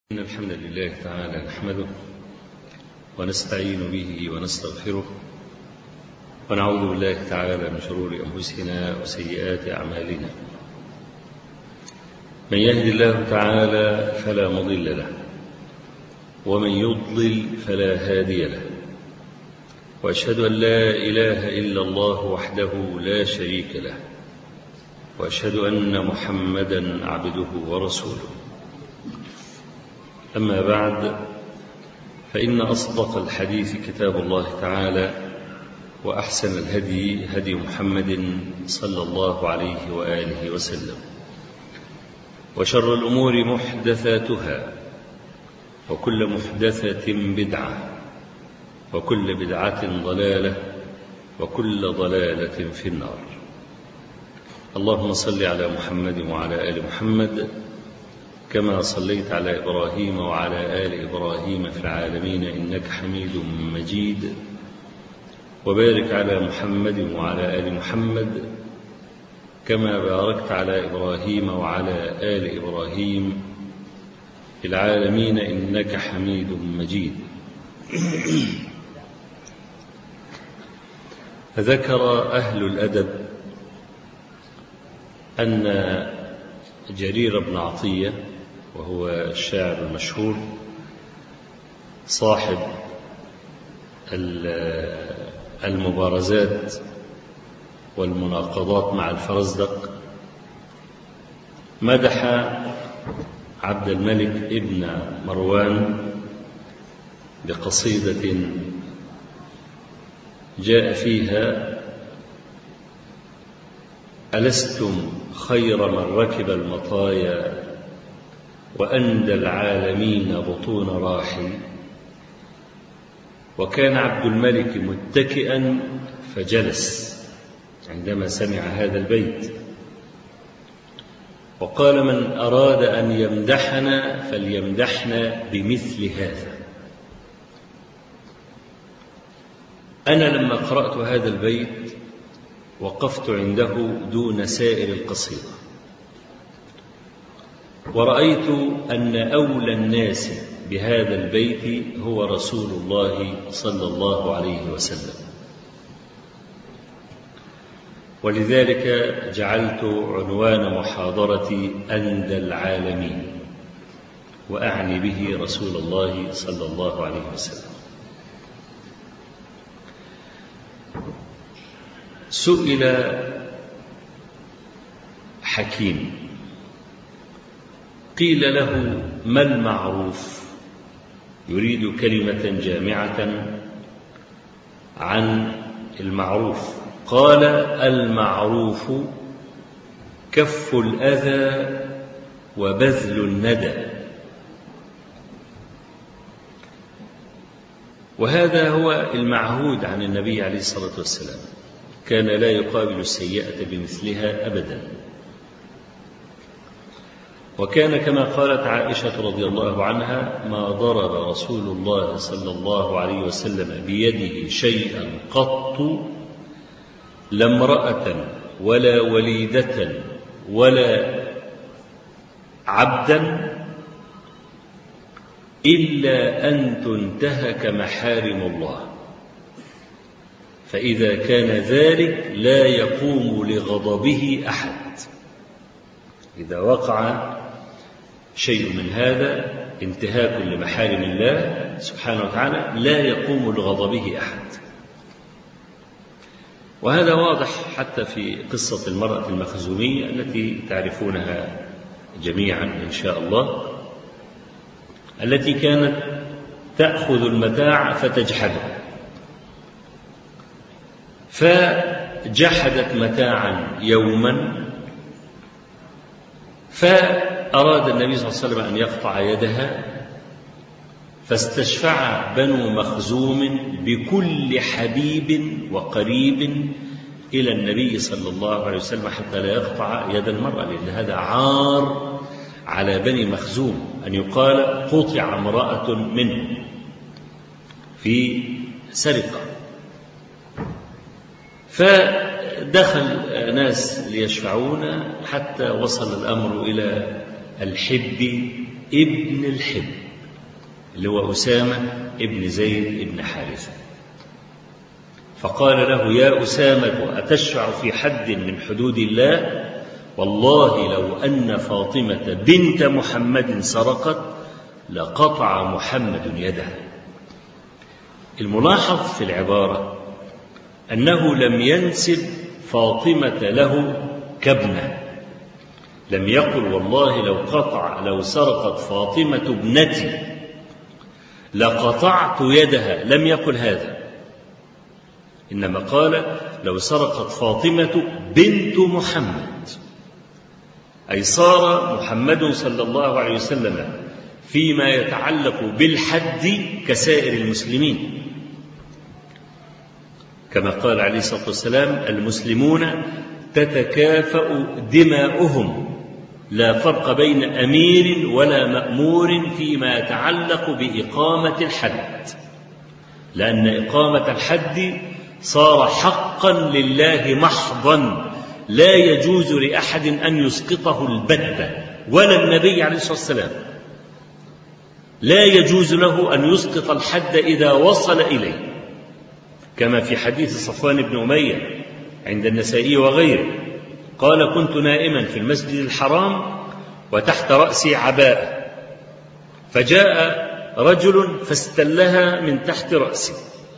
إن الحمد لله تعالى نحمده ونستعين به ونستغفره ونعوذ بالله تعالى من شرور أنفسنا وسيئات أعمالنا من يهد الله تعالى فلا مضل له ومن يضلل فلا هادي له وأشهد أن لا إله إلا الله وحده لا شريك له وأشهد أن محمدا عبده ورسوله أما بعد فإن أصدق الحديث كتاب الله تعالى وأحسن الهدي هدي محمد صلى الله عليه وآله وسلم وشر الأمور محدثاتها وكل محدثة بدعة وكل بدعة ضلالة وكل ضلالة في النار اللهم صل على محمد وعلى آل محمد كما صليت على إبراهيم وعلى آل إبراهيم في العالمين إنك حميد مجيد وبارك على محمد وعلى آل محمد كما باركت على إبراهيم وعلى آل إبراهيم في العالمين إنك حميد مجيد ذكر أهل الأدب أن جرير بن عطية وهو الشاعر المشهور صاحب المبارزات والمناقضات مع الفرزدق مدح عبد الملك ابن مروان بقصيدة جاء فيها ألستم خير من ركب المطايا وأندى العالمين بطون راحي وكان عبد الملك متكئا فجلس عندما سمع هذا البيت وقال من أراد أن يمدحنا فليمدحنا بمثل هذا أنا لما قرأت هذا البيت وقفت عنده دون سائر القصيدة ورأيت أن أولى الناس بهذا البيت هو رسول الله صلى الله عليه وسلم ولذلك جعلت عنوان محاضرتي أندى العالمين وأعني به رسول الله صلى الله عليه وسلم سئل حكيم قيل له ما المعروف يريد كلمة جامعة عن المعروف قال المعروف كف الأذى وبذل الندى وهذا هو المعهود عن النبي عليه الصلاة والسلام كان لا يقابل السيئة بمثلها أبدا وكان كما قالت عائشة رضي الله عنها ما ضرب رسول الله صلى الله عليه وسلم بيده شيئا قط لا امرأة ولا وليدة ولا عبدا إلا أن تنتهك محارم الله فإذا كان ذلك لا يقوم لغضبه أحد إذا وقع شيء من هذا انتهاك لمحارم الله سبحانه وتعالى لا يقوم لغضبه أحد وهذا واضح حتى في قصة المرأة المخزومية التي تعرفونها جميعا إن شاء الله التي كانت تأخذ المتاع فتجحده فجحدت متاعا يوما فأراد النبي صلى الله عليه وسلم أن يقطع يدها فاستشفع بنو مخزوم بكل حبيب وقريب إلى النبي صلى الله عليه وسلم حتى لا يقطع يد المرأة لأن هذا عار على بني مخزوم أن يقال قطع امرأة منه في سرقة فدخل ناس ليشفعون حتى وصل الأمر إلى الحب ابن الحب اللي هو أسامة ابن زيد ابن حارثة فقال له يا أسامة أتشفع في حد من حدود الله والله لو أن فاطمة بنت محمد سرقت لقطع محمد يدها الملاحظ في العبارة أنه لم ينسب فاطمة له كابنة لم يقل والله لو قطع لو سرقت فاطمة ابنتي لقطعت يدها لم يقل هذا إنما قال لو سرقت فاطمة بنت محمد أي صار محمد صلى الله عليه وسلم فيما يتعلق بالحد كسائر المسلمين كما قال عليه الصلاة والسلام المسلمون تتكافأ دماؤهم لا فرق بين أمير ولا مأمور فيما يتعلق بإقامة الحد لأن إقامة الحد صار حقا لله محضا لا يجوز لأحد أن يسقطه البتة ولا النبي عليه الصلاة والسلام لا يجوز له أن يسقط الحد إذا وصل إليه كما في حديث صفوان بن أمية عند النسائي وغيره قال كنت نائما في المسجد الحرام وتحت رأسي عباءة فجاء رجل فاستلها من تحت رأسي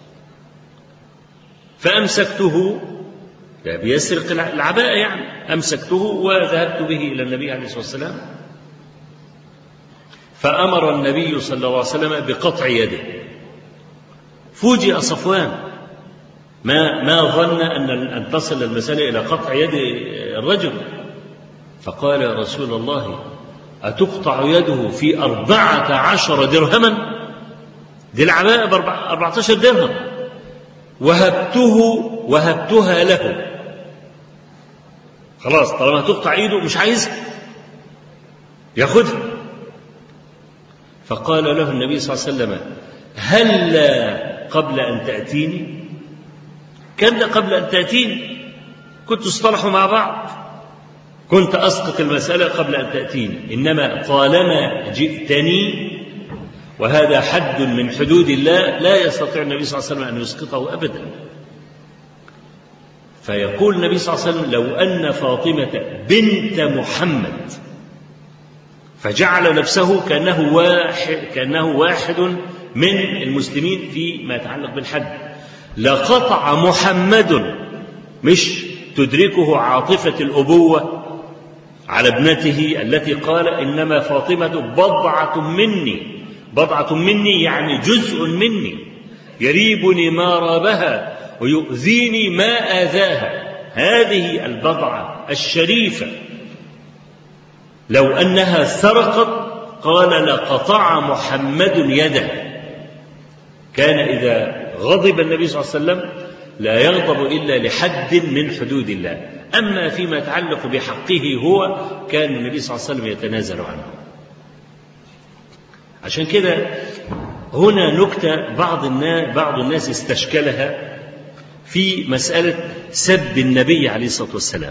فأمسكته بيسرق العباءة يعني أمسكته وذهبت به إلى النبي عليه الصلاة والسلام فأمر النبي صلى الله عليه وسلم بقطع يده فوجئ صفوان ما ما ظن أن أن تصل المسألة إلى قطع يد الرجل فقال يا رسول الله أتقطع يده في أربعة عشر درهما دي العباءة بأربعة عشر درهم وهبته وهبتها له خلاص طالما تقطع ايده مش عايزها ياخذها فقال له النبي صلى الله عليه وسلم هلا قبل ان تاتيني كان قبل ان تاتيني كنت اصطلحوا مع بعض كنت اسقط المساله قبل ان تاتيني انما طالما جئتني وهذا حد من حدود الله لا يستطيع النبي صلى الله عليه وسلم ان يسقطه ابدا فيقول النبي صلى الله عليه وسلم لو أن فاطمة بنت محمد فجعل نفسه كأنه واحد كأنه واحد من المسلمين فيما يتعلق بالحد لقطع محمد مش تدركه عاطفة الأبوة على ابنته التي قال إنما فاطمة بضعة مني بضعة مني يعني جزء مني يريبني ما رابها ويؤذيني ما آذاها هذه البضعة الشريفة لو أنها سرقت قال لقطع محمد يده كان إذا غضب النبي صلى الله عليه وسلم لا يغضب إلا لحد من حدود الله أما فيما يتعلق بحقه هو كان النبي صلى الله عليه وسلم يتنازل عنه عشان كده هنا نكتة بعض الناس بعض الناس استشكلها في مسألة سب النبي عليه الصلاة والسلام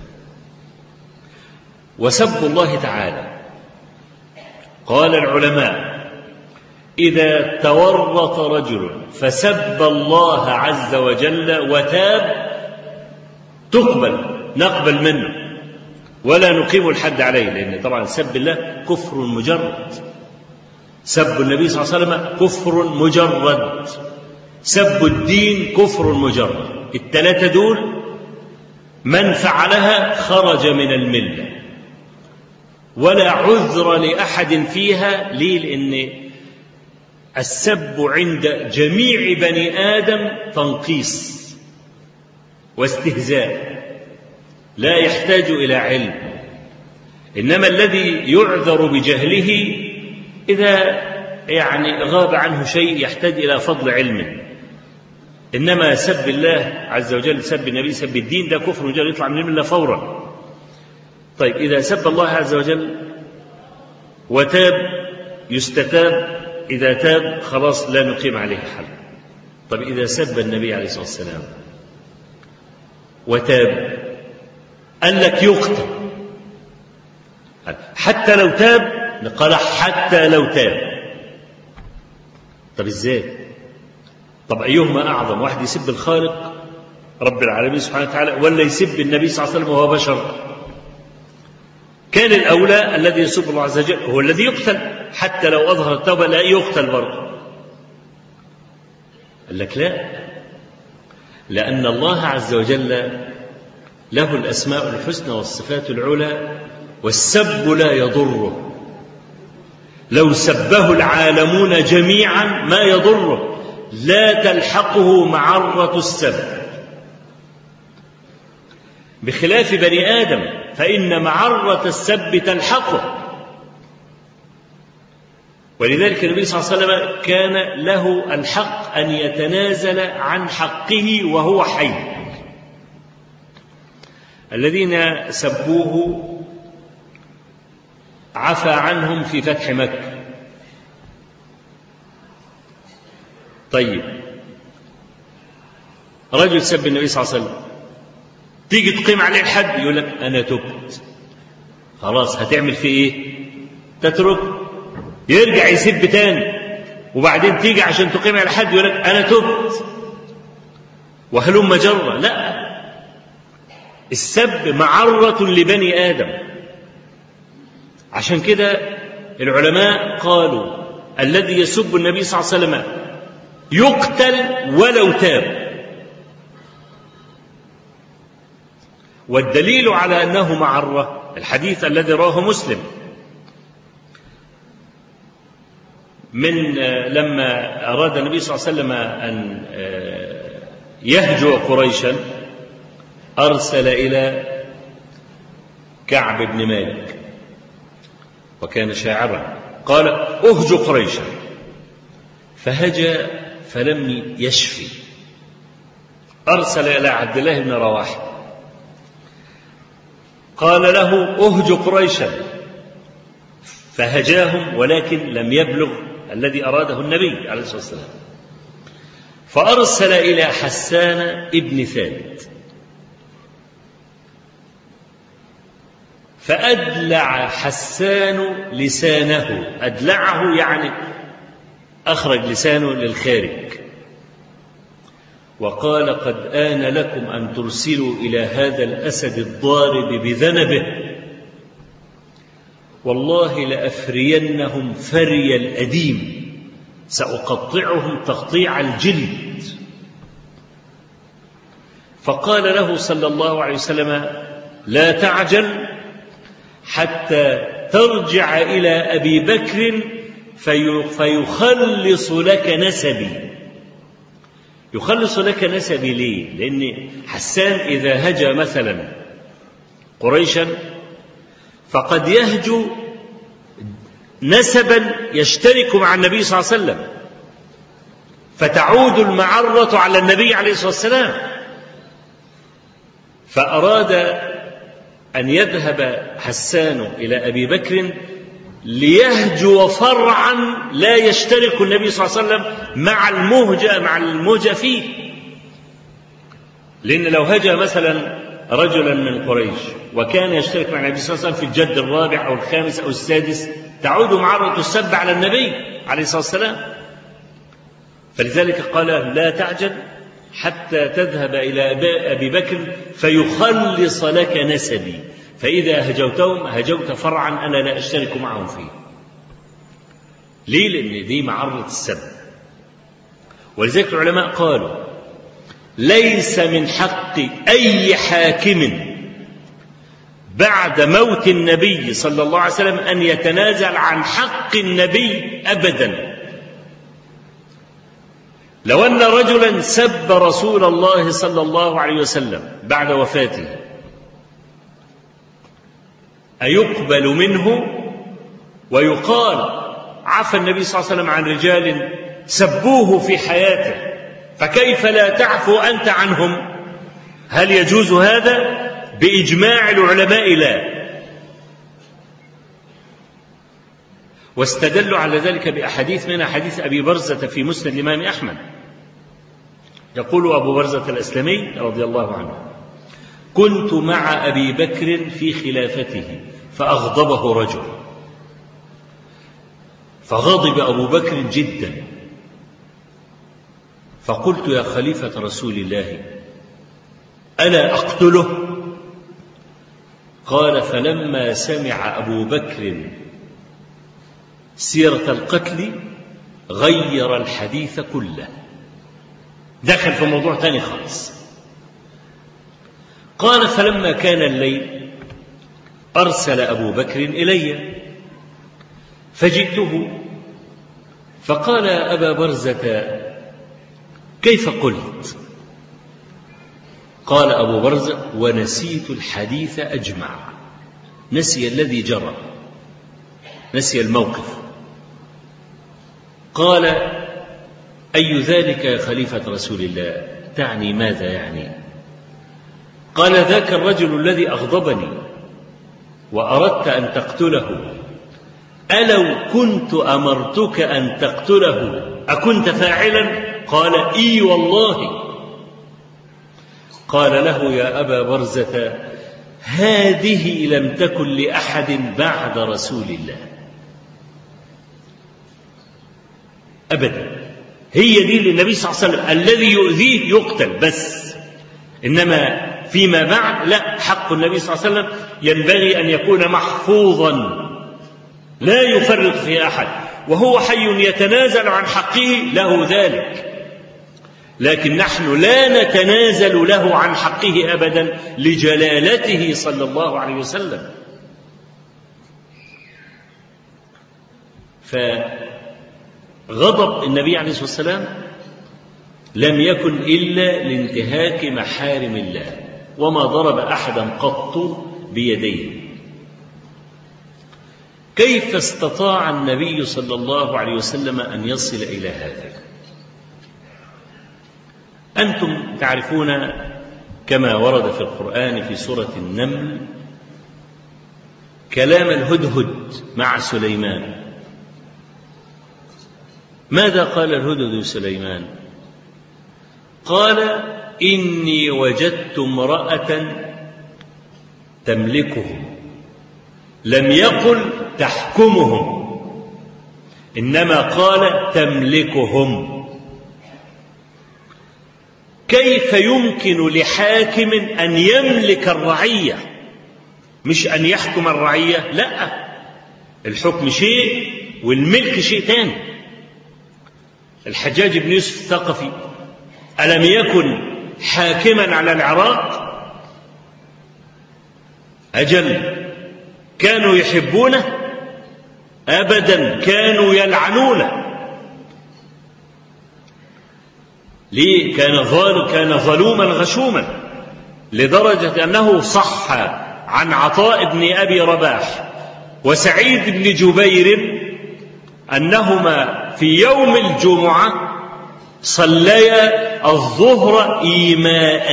وسب الله تعالى قال العلماء إذا تورط رجل فسب الله عز وجل وتاب تقبل نقبل منه ولا نقيم الحد عليه لأن طبعا سب الله كفر مجرد سب النبي صلى الله عليه وسلم كفر مجرد سب الدين كفر مجرد الثلاثة دول من فعلها خرج من الملة ولا عذر لأحد فيها ليه لأن السب عند جميع بني آدم تنقيص واستهزاء لا يحتاج إلى علم إنما الذي يعذر بجهله إذا يعني غاب عنه شيء يحتاج إلى فضل علم إنما سب الله عز وجل سب النبي سب الدين ده كفر وجل يطلع من الملة فورا طيب إذا سب الله عز وجل وتاب يستتاب إذا تاب خلاص لا نقيم عليه حل طيب إذا سب النبي عليه الصلاة والسلام وتاب قال لك يقتل حتى لو تاب قال حتى لو تاب طب ازاي طب ايهما اعظم واحد يسب الخالق رب العالمين سبحانه وتعالى ولا يسب النبي صلى الله عليه وسلم وهو بشر كان الاولى الذي يسب الله عز وجل هو الذي يقتل حتى لو اظهر التوبه لا يقتل برضه قال لك لا لان الله عز وجل له الاسماء الحسنى والصفات العلى والسب لا يضره لو سبه العالمون جميعا ما يضره لا تلحقه معره السب بخلاف بني ادم فان معره السب تلحقه ولذلك النبي صلى الله عليه وسلم كان له الحق ان يتنازل عن حقه وهو حي الذين سبوه عفى عنهم في فتح مكه طيب رجل سب النبي صلى الله عليه وسلم تيجي تقيم عليه الحد يقول لك انا تبت خلاص هتعمل فيه ايه تترك يرجع يسب تاني وبعدين تيجي عشان تقيم على الحد يقول لك انا تبت وهلم جرة لا السب معرة لبني آدم عشان كده العلماء قالوا الذي يسب النبي صلى الله عليه وسلم يقتل ولو تاب والدليل على انه معره الحديث الذي رواه مسلم من لما اراد النبي صلى الله عليه وسلم ان يهجو قريشا ارسل الى كعب بن مالك وكان شاعرا قال اهجو قريشا فهجا فلم يشفي ارسل الى عبد الله بن رواحه قال له اهج قريشا فهجاهم ولكن لم يبلغ الذي اراده النبي عليه الصلاه والسلام فارسل الى حسان ابن ثابت فادلع حسان لسانه ادلعه يعني اخرج لسانه للخارج وقال قد آن لكم أن ترسلوا إلى هذا الأسد الضارب بذنبه والله لأفرينهم فري الأديم سأقطعهم تقطيع الجلد فقال له صلى الله عليه وسلم لا تعجل حتى ترجع إلى أبي بكر فيخلص لك نسبي يخلص لك نسبي ليه؟ لأن حسان إذا هجا مثلا قريشا فقد يهجو نسبا يشترك مع النبي صلى الله عليه وسلم فتعود المعرة على النبي عليه الصلاة والسلام فأراد أن يذهب حسان إلى أبي بكر ليهجو فرعا لا يشترك النبي صلى الله عليه وسلم مع المهجة مع المهجة فيه لأن لو هجا مثلا رجلا من قريش وكان يشترك مع النبي صلى الله عليه وسلم في الجد الرابع أو الخامس أو السادس تعود معرة السب على النبي عليه الصلاة والسلام فلذلك قال لا تعجل حتى تذهب إلى أبي بكر فيخلص لك نسبي فإذا هجوتهم هجوت فرعا أنا لا أشترك معهم فيه ليه لأن دي معرة السب ولذلك العلماء قالوا ليس من حق أي حاكم بعد موت النبي صلى الله عليه وسلم أن يتنازل عن حق النبي أبدا لو أن رجلا سب رسول الله صلى الله عليه وسلم بعد وفاته أيقبل منه ويقال عفى النبي صلى الله عليه وسلم عن رجال سبوه في حياته فكيف لا تعفو أنت عنهم هل يجوز هذا بإجماع العلماء لا واستدلوا على ذلك بأحاديث من حديث أبي برزة في مسند الإمام أحمد يقول أبو برزة الأسلمي رضي الله عنه كنت مع أبي بكر في خلافته فأغضبه رجل فغضب أبو بكر جدا فقلت يا خليفة رسول الله ألا أقتله قال فلما سمع أبو بكر سيرة القتل غير الحديث كله دخل في موضوع تاني خالص قال فلما كان الليل أرسل أبو بكر إلي فجئته فقال يا أبا برزة كيف قلت قال أبو برزة ونسيت الحديث أجمع نسي الذي جرى نسي الموقف قال أي ذلك يا خليفة رسول الله تعني ماذا يعني قال ذاك الرجل الذي أغضبني وأردت أن تقتله ألو كنت أمرتك أن تقتله أكنت فاعلا قال إي والله قال له يا أبا برزة هذه لم تكن لأحد بعد رسول الله أبدا هي دي للنبي صلى الله عليه وسلم الذي يؤذيه يقتل بس إنما فيما بعد لا حق النبي صلى الله عليه وسلم ينبغي أن يكون محفوظا لا يفرط في أحد وهو حي يتنازل عن حقه له ذلك لكن نحن لا نتنازل له عن حقه ابدا لجلالته صلى الله عليه وسلم فغضب النبي عليه الصلاه والسلام لم يكن الا لانتهاك محارم الله وما ضرب احدا قط بيديه كيف استطاع النبي صلى الله عليه وسلم ان يصل الى هذا أنتم تعرفون كما ورد في القرآن في سورة النمل كلام الهدهد مع سليمان ماذا قال الهدهد سليمان قال إني وجدت امرأة تملكهم لم يقل تحكمهم إنما قال تملكهم كيف يمكن لحاكم ان يملك الرعيه مش ان يحكم الرعيه لا الحكم شيء والملك شيء ثاني الحجاج بن يوسف الثقفي الم يكن حاكما على العراق اجل كانوا يحبونه ابدا كانوا يلعنونه ليه كان ظالم كان ظلوما غشوما لدرجة أنه صح عن عطاء بن أبي رباح وسعيد بن جبير أنهما في يوم الجمعة صليا الظهر إيماء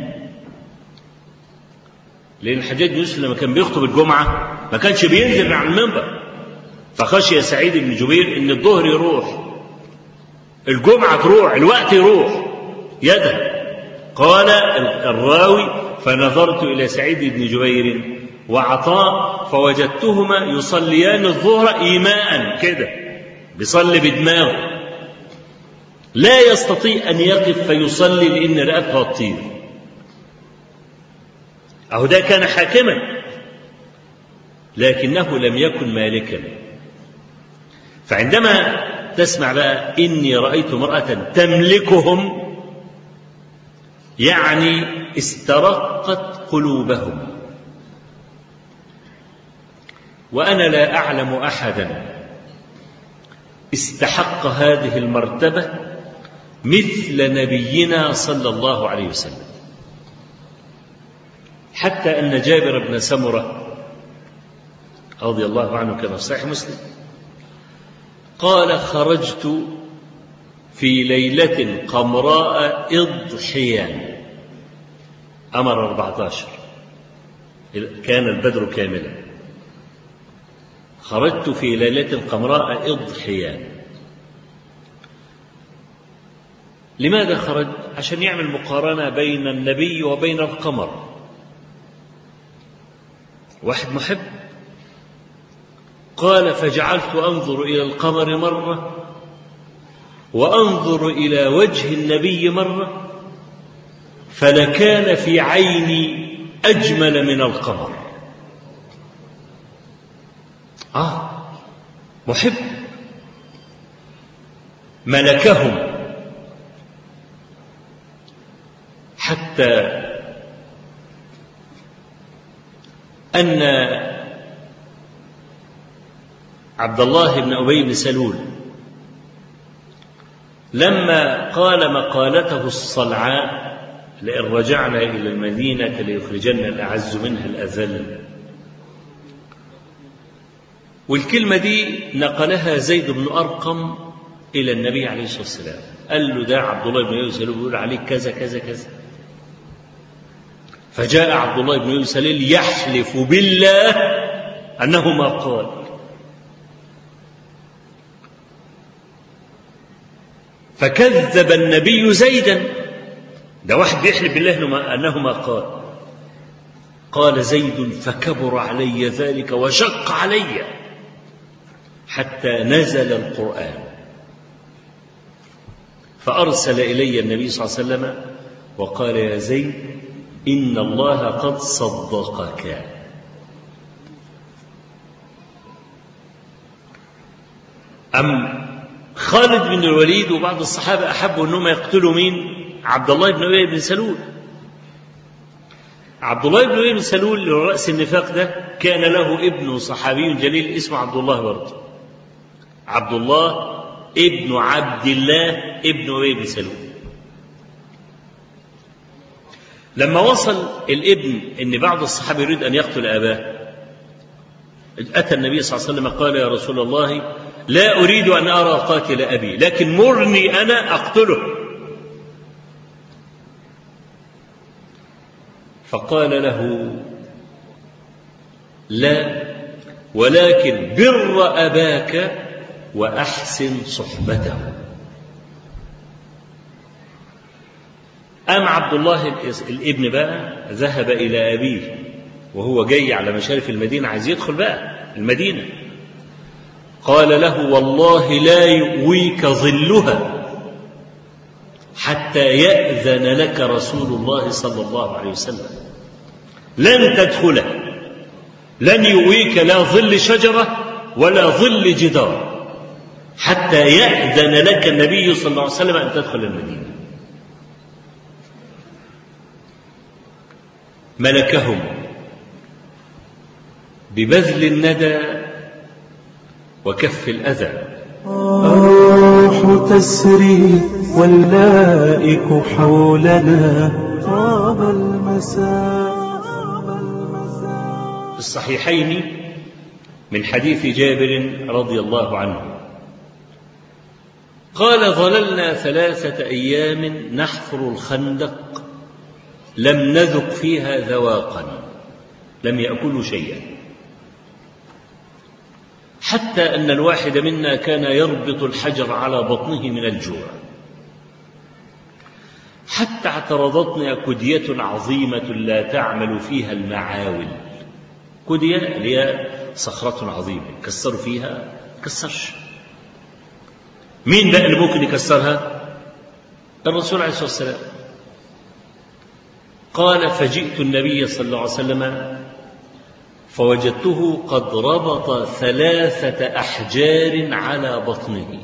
لأن الحجاج بن يوسف لما كان بيخطب الجمعة ما كانش بينزل عن المنبر فخشي سعيد بن جبير إن الظهر يروح الجمعة تروح الوقت يروح يده قال الراوي فنظرت إلى سعيد بن جبير وعطاء فوجدتهما يصليان الظهر إيماء كده بيصلي بدماغه لا يستطيع أن يقف فيصلي لأن رقبته تطير أهو ده كان حاكما لكنه لم يكن مالكا فعندما تسمع بقى إني رأيت امرأة تملكهم يعني استرقت قلوبهم وأنا لا أعلم أحدا استحق هذه المرتبة مثل نبينا صلى الله عليه وسلم حتى أن جابر بن سمرة رضي الله عنه كما في صحيح مسلم قال خرجت في ليلة قمراء إضحيان أمر 14 كان البدر كاملا خرجت في ليلة قمراء إضحيان لماذا خرج؟ عشان يعمل مقارنة بين النبي وبين القمر واحد محب قال فجعلت أنظر إلى القمر مرة وأنظر إلى وجه النبي مرة فلكان في عيني أجمل من القمر آه محب ملكهم حتى أن عبد الله بن أبي بن سلول لما قال مقالته الصلعاء لئن رجعنا إلى المدينة ليخرجن الأعز منها الأذل والكلمة دي نقلها زيد بن أرقم إلى النبي عليه الصلاة والسلام قال له ده عبد الله بن أبي سلول بيقول عليك كذا كذا كذا فجاء عبد الله بن أبي سلول يحلف بالله أنه ما قال فكذب النبي زيدا ده واحد بيحلف بالله أنه ما قال قال زيد فكبر علي ذلك وشق علي حتى نزل القرآن فأرسل إلي النبي صلى الله عليه وسلم وقال يا زيد إن الله قد صدقك أم خالد بن الوليد وبعض الصحابة أحبوا أنهم يقتلوا مين عبد الله بن أبي بن سلول عبد الله بن أبي بن سلول اللي رأس النفاق ده كان له ابن صحابي جليل اسمه عبد الله برضه عبد الله ابن عبد الله ابن أبي بن سلول لما وصل الابن ان بعض الصحابه يريد ان يقتل اباه اتى النبي صلى الله عليه وسلم قال يا رسول الله لا اريد ان ارى قاتل ابي لكن مرني انا اقتله فقال له لا ولكن بر اباك واحسن صحبته قام عبد الله الابن بقى ذهب إلى أبيه وهو جاي على مشارف المدينة عايز يدخل بقى المدينة قال له والله لا يؤويك ظلها حتى يأذن لك رسول الله صلى الله عليه وسلم لن تدخله لن يؤويك لا ظل شجرة ولا ظل جدار حتى يأذن لك النبي صلى الله عليه وسلم أن تدخل المدينة ملكهم ببذل الندى وكف الأذى الروح تسري والملائك حولنا طاب المساء في الصحيحين من حديث جابر رضي الله عنه قال ظللنا ثلاثة أيام نحفر الخندق لم نذق فيها ذواقا لم يأكلوا شيئا حتى أن الواحد منا كان يربط الحجر على بطنه من الجوع حتى اعترضتنا كدية عظيمة لا تعمل فيها المعاول كدية اللي هي صخرة عظيمة كسروا فيها كسرش مين بقى اللي ممكن يكسرها الرسول عليه الصلاة والسلام قال فجئت النبي صلى الله عليه وسلم فوجدته قد ربط ثلاثة أحجار على بطنه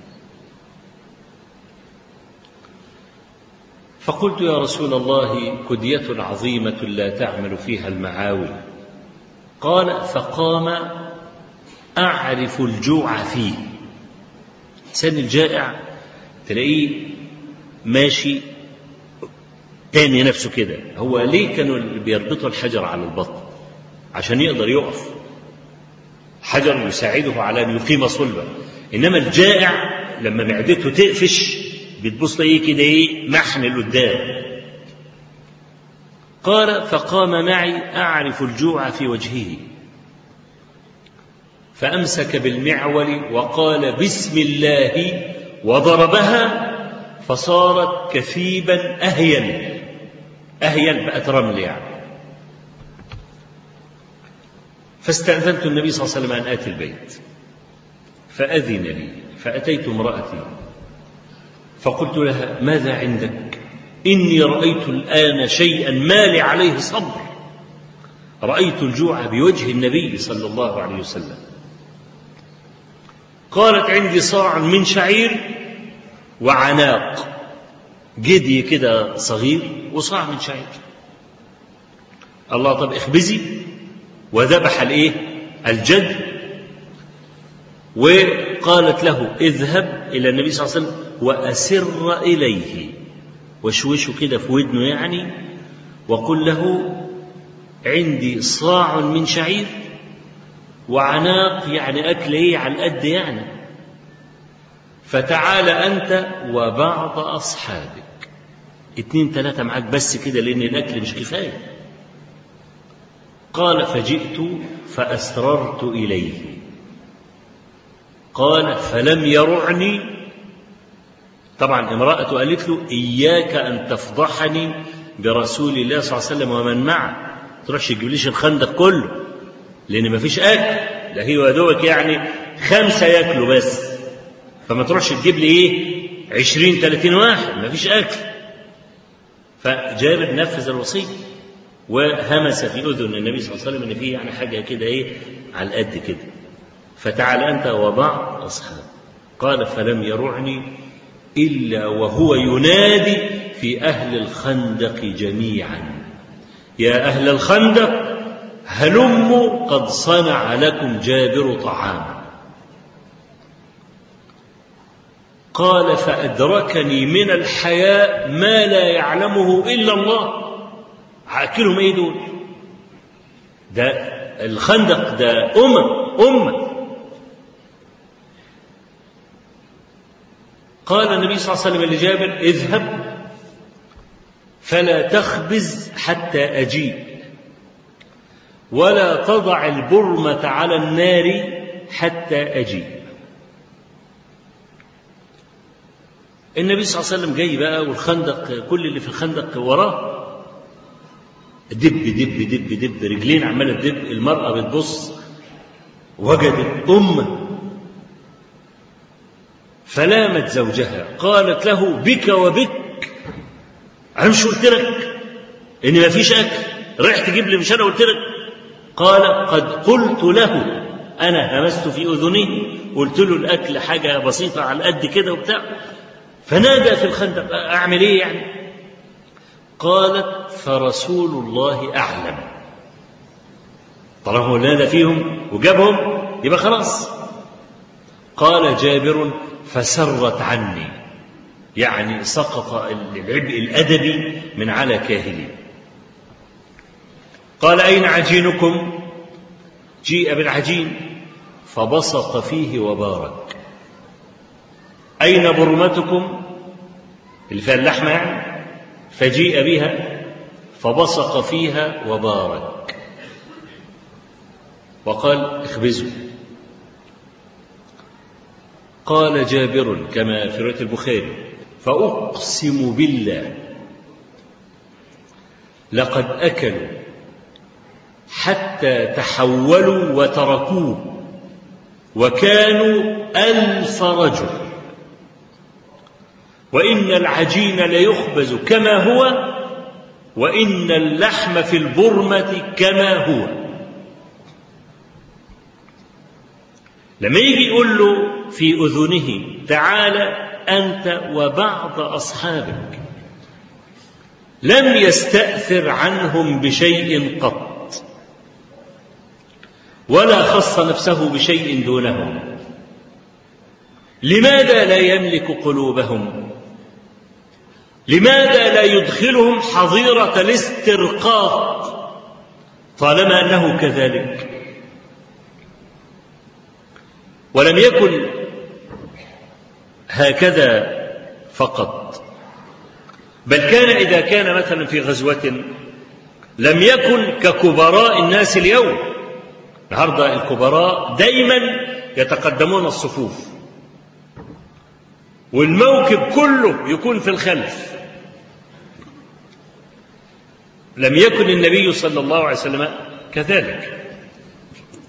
فقلت يا رسول الله كدية عظيمة لا تعمل فيها المعاول قال فقام أعرف الجوع فيه إنسان الجائع تلاقيه ماشي تاني نفسه كده هو ليه كانوا بيربطوا الحجر على البطن عشان يقدر يقف حجر يساعده على أن يقيم صلبة إنما الجائع لما معدته تقفش بتبص ايه كده ايه محن لقدام قال فقام معي اعرف الجوع في وجهه فامسك بالمعول وقال بسم الله وضربها فصارت كثيبا اهين اهين بقت رمل يعني فاستأذنت النبي صلى الله عليه وسلم أن آتي البيت فأذن لي فأتيت امرأتي فقلت لها ماذا عندك إني رأيت الآن شيئا ما لي عليه صبر رأيت الجوع بوجه النبي صلى الله عليه وسلم قالت عندي صاع من شعير وعناق جدي كده صغير وصاع من شعير الله طب اخبزي وذبح الايه الجد وقالت له اذهب الى النبي صلى الله عليه وسلم واسر اليه وشوشه كده في ودنه يعني وقل له عندي صاع من شعير وعناق يعني اكل ايه على القد يعني فتعال انت وبعض اصحابك اتنين تلاتة معاك بس كده لان الاكل مش كفايه قال فجئت فاسررت اليه قال فلم يرعني طبعا امرأته قالت له إياك أن تفضحني برسول الله صلى الله عليه وسلم ومن معه تروحش تجيبليش الخندق كله لأن مفيش أكل ده هي ودوك يعني خمسة ياكلوا بس فما تروحش تجيب لي إيه عشرين تلاتين واحد مفيش أكل فجابر نفذ الوصية وهمس في أذن النبي صلى الله عليه وسلم إن فيه يعني حاجة كده إيه على القد كده فتعال أنت وبعض أصحاب قال فلم يرعني إلا وهو ينادي في أهل الخندق جميعا يا أهل الخندق هلموا قد صنع لكم جابر طعاما قال فأدركني من الحياء ما لا يعلمه إلا الله هأكلهم إيه دول ده الخندق ده أمم أمة قال النبي صلى الله عليه وسلم لجابر اذهب فلا تخبز حتى أجيب ولا تضع البرمة على النار حتى أجيب النبي صلى الله عليه وسلم جاي بقى والخندق كل اللي في الخندق وراه دب دب دب دب رجلين عماله تدب المرأة بتبص وجدت أمة فلامت زوجها قالت له بك وبك انا مش قلت لك ان ما فيش اكل رايح تجيب لي مش انا قلت لك قال قد قلت له انا همست في اذنه قلت له الاكل حاجه بسيطه على قد كده وبتاع فنادى في الخندق اعمل ايه يعني قالت فرسول الله اعلم طالما هو نادى فيهم وجابهم يبقى خلاص قال جابر فسرت عني يعني سقط العبء الادبي من على كاهلي قال اين عجينكم جيء بالعجين فبسط فيه وبارك اين برمتكم اللي فيها اللحمه يعني فجيء بها فبصق فيها وبارك وقال اخبزوا قال جابر كما في روايه البخاري فاقسم بالله لقد اكلوا حتى تحولوا وتركوه وكانوا الف رجل وان العجين ليخبز كما هو وان اللحم في البرمه كما هو لما يجي يقول له في اذنه تعال انت وبعض اصحابك لم يستاثر عنهم بشيء قط ولا خص نفسه بشيء دونهم لماذا لا يملك قلوبهم لماذا لا يدخلهم حظيره الاسترقاق طالما انه كذلك ولم يكن هكذا فقط بل كان اذا كان مثلا في غزوه لم يكن ككبراء الناس اليوم النهارده الكبراء دايما يتقدمون الصفوف والموكب كله يكون في الخلف لم يكن النبي صلى الله عليه وسلم كذلك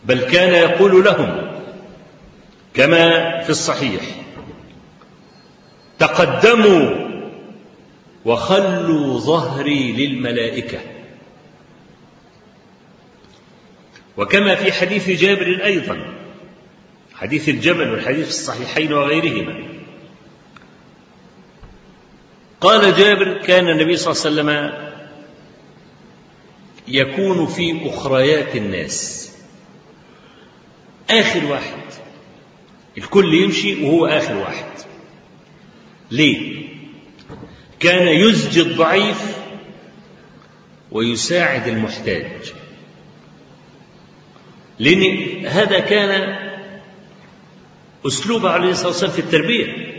بل كان يقول لهم كما في الصحيح تقدموا وخلوا ظهري للملائكه وكما في حديث جابر ايضا حديث الجمل والحديث في الصحيحين وغيرهما قال جابر كان النبي صلى الله عليه وسلم يكون في اخريات الناس اخر واحد الكل يمشي وهو اخر واحد ليه كان يزجي الضعيف ويساعد المحتاج لأن هذا كان أسلوب عليه الصلاة والسلام في التربية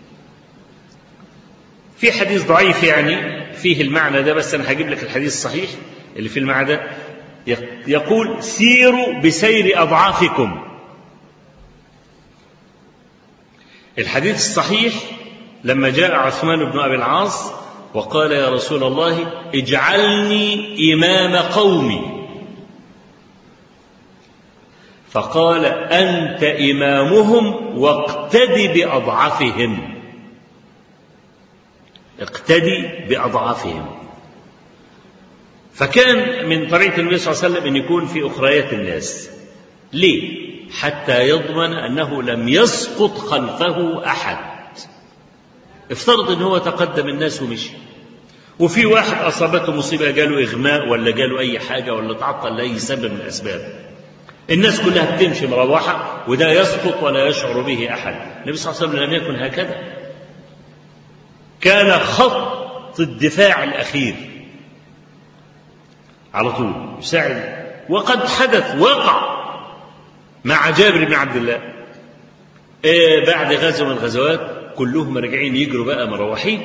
في حديث ضعيف يعني فيه المعنى ده بس أنا هجيب لك الحديث الصحيح اللي في المعنى ده يقول سيروا بسير أضعافكم الحديث الصحيح لما جاء عثمان بن أبي العاص وقال يا رسول الله اجعلني إمام قومي فقال أنت إمامهم واقتد بأضعفهم اقتدي بأضعافهم فكان من طريقة النبي صلى الله عليه وسلم أن يكون في أخريات الناس ليه؟ حتى يضمن أنه لم يسقط خلفه أحد افترض أنه هو تقدم الناس ومشي وفي واحد أصابته مصيبة جاله إغماء ولا جاله أي حاجة ولا تعطل لأي سبب من الأسباب الناس كلها بتمشي مروحة وده يسقط ولا يشعر به أحد النبي صلى الله عليه وسلم لم يكن هكذا كان خط الدفاع الأخير على طول يساعد وقد حدث وقع مع جابر بن عبد الله إيه بعد غزوة من الغزوات كلهم راجعين يجروا بقى مروحين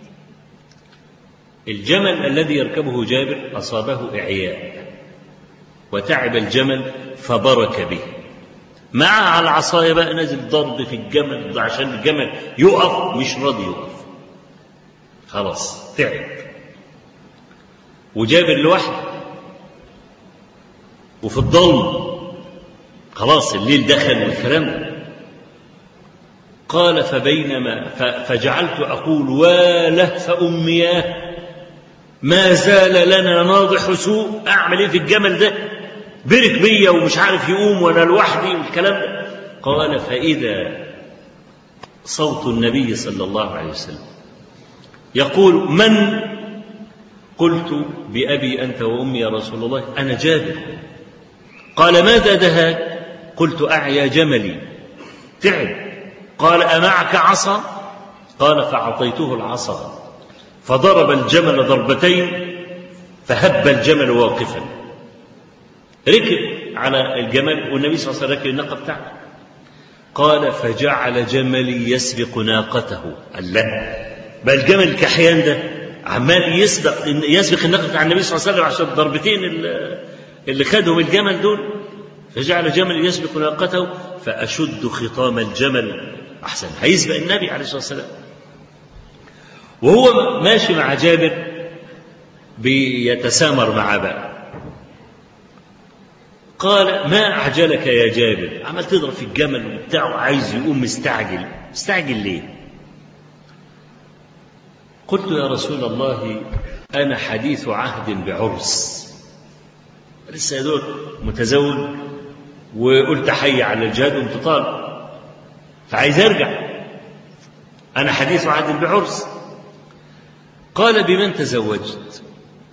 الجمل الذي يركبه جابر أصابه إعياء وتعب الجمل فبرك به مع على العصاية بقى نازل ضرب في الجمل عشان الجمل يقف مش راضي يقف خلاص تعب وجابر لوحده وفي الضلم خلاص الليل دخل والكلام ده قال فبينما فجعلت أقول واله فأمياه ما زال لنا ناضح سوء أعمل إيه في الجمل ده برك بيا ومش عارف يقوم وأنا لوحدي والكلام ده قال فإذا صوت النبي صلى الله عليه وسلم يقول من قلت بأبي أنت وأمي يا رسول الله أنا جابر قال ماذا دهاك قلت أعيا جملي تعب قال أمعك عصا قال فأعطيته العصا فضرب الجمل ضربتين فهب الجمل واقفا ركب على الجمل والنبي صلى الله عليه وسلم ركب الناقة بتاعته قال فجعل جملي يسبق ناقته قال لا بل الجمل الكحيان ده عمال يسبق يسبق الناقة بتاع النبي صلى الله عليه وسلم عشان الضربتين اللي خدهم الجمل دول فجعل جمل يسبق ناقته فأشد خطام الجمل أحسن هيسبق النبي عليه الصلاة والسلام وهو ماشي مع جابر بيتسامر معاه بقى قال ما أعجلك يا جابر عمال تضرب في الجمل وبتاعه عايز يقوم مستعجل مستعجل ليه قلت يا رسول الله أنا حديث عهد بعرس لسه يا دول متزوج وقلت حي على الجهاد وقمت طالب فعايز ارجع انا حديث عهد بعرس قال بمن تزوجت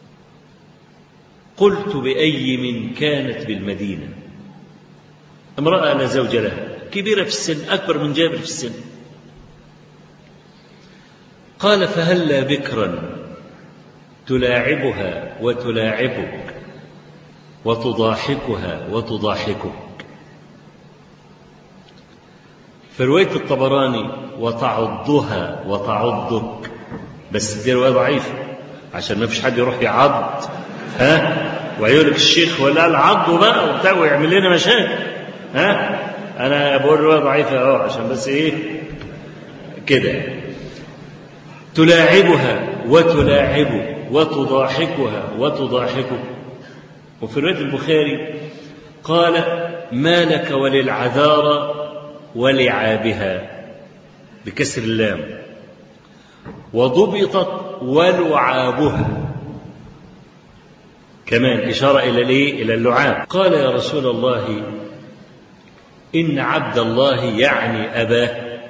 قلت باي من كانت بالمدينه امراه لا زوج لها كبيره في السن اكبر من جابر في السن قال فهلا بكرا تلاعبها وتلاعبك وتضاحكها وتضاحكك في رواية الطبراني وتعضها وتعضك بس دي رواية ضعيفة عشان ما فيش حد يروح يعض ها ويقول لك الشيخ ولا قال عضوا بقى وبتاع ويعمل لنا مشاكل ها انا بقول رواية ضعيفة اه عشان بس ايه كده تلاعبها وتلاعبك وتضاحكها وتضاحكك وفي رواية البخاري قال ما لك وللعذارى ولعابها بكسر اللام وضبطت ولعابها كمان إشارة إلى الإيه؟ إلى اللعاب قال يا رسول الله إن عبد الله يعني أباه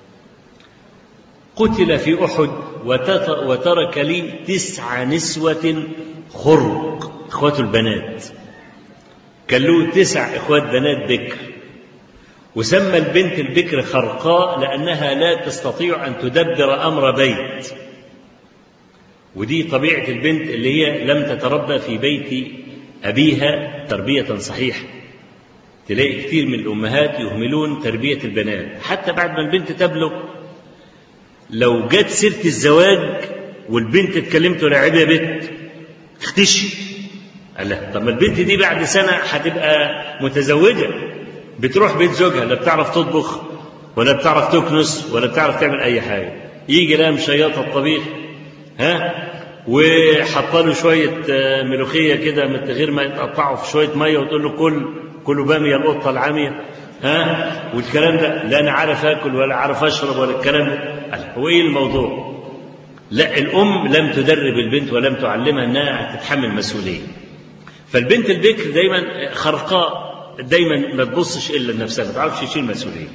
قتل في أحد وترك لي تسع نسوة خرق إخوة البنات كان له تسع إخوات بنات بكر وسمى البنت البكر خرقاء لأنها لا تستطيع أن تدبر أمر بيت ودي طبيعة البنت اللي هي لم تتربى في بيت أبيها تربية صحيحة تلاقي كثير من الأمهات يهملون تربية البنات حتى بعد ما البنت تبلغ لو جت سيرة الزواج والبنت اتكلمت ولا عيب يا بنت اختشي قال لها طب ما البنت دي بعد سنة هتبقى متزوجة بتروح بيت زوجها لا بتعرف تطبخ ولا بتعرف تكنس ولا بتعرف تعمل أي حاجة يجي لها مشيطة الطبيخ ها وحاطه له شويه ملوخيه كده من غير ما يتقطعوا في شويه ميه وتقول له كل كله باميه القطه العاميه ها والكلام ده لا انا عارف اكل ولا عارف اشرب ولا الكلام ده هو ايه الموضوع؟ لا الام لم تدرب البنت ولم تعلمها انها تتحمل مسؤوليه. فالبنت البكر دايما خرقاء دايما ما تبصش الا لنفسها ما تعرفش تشيل مسؤوليه.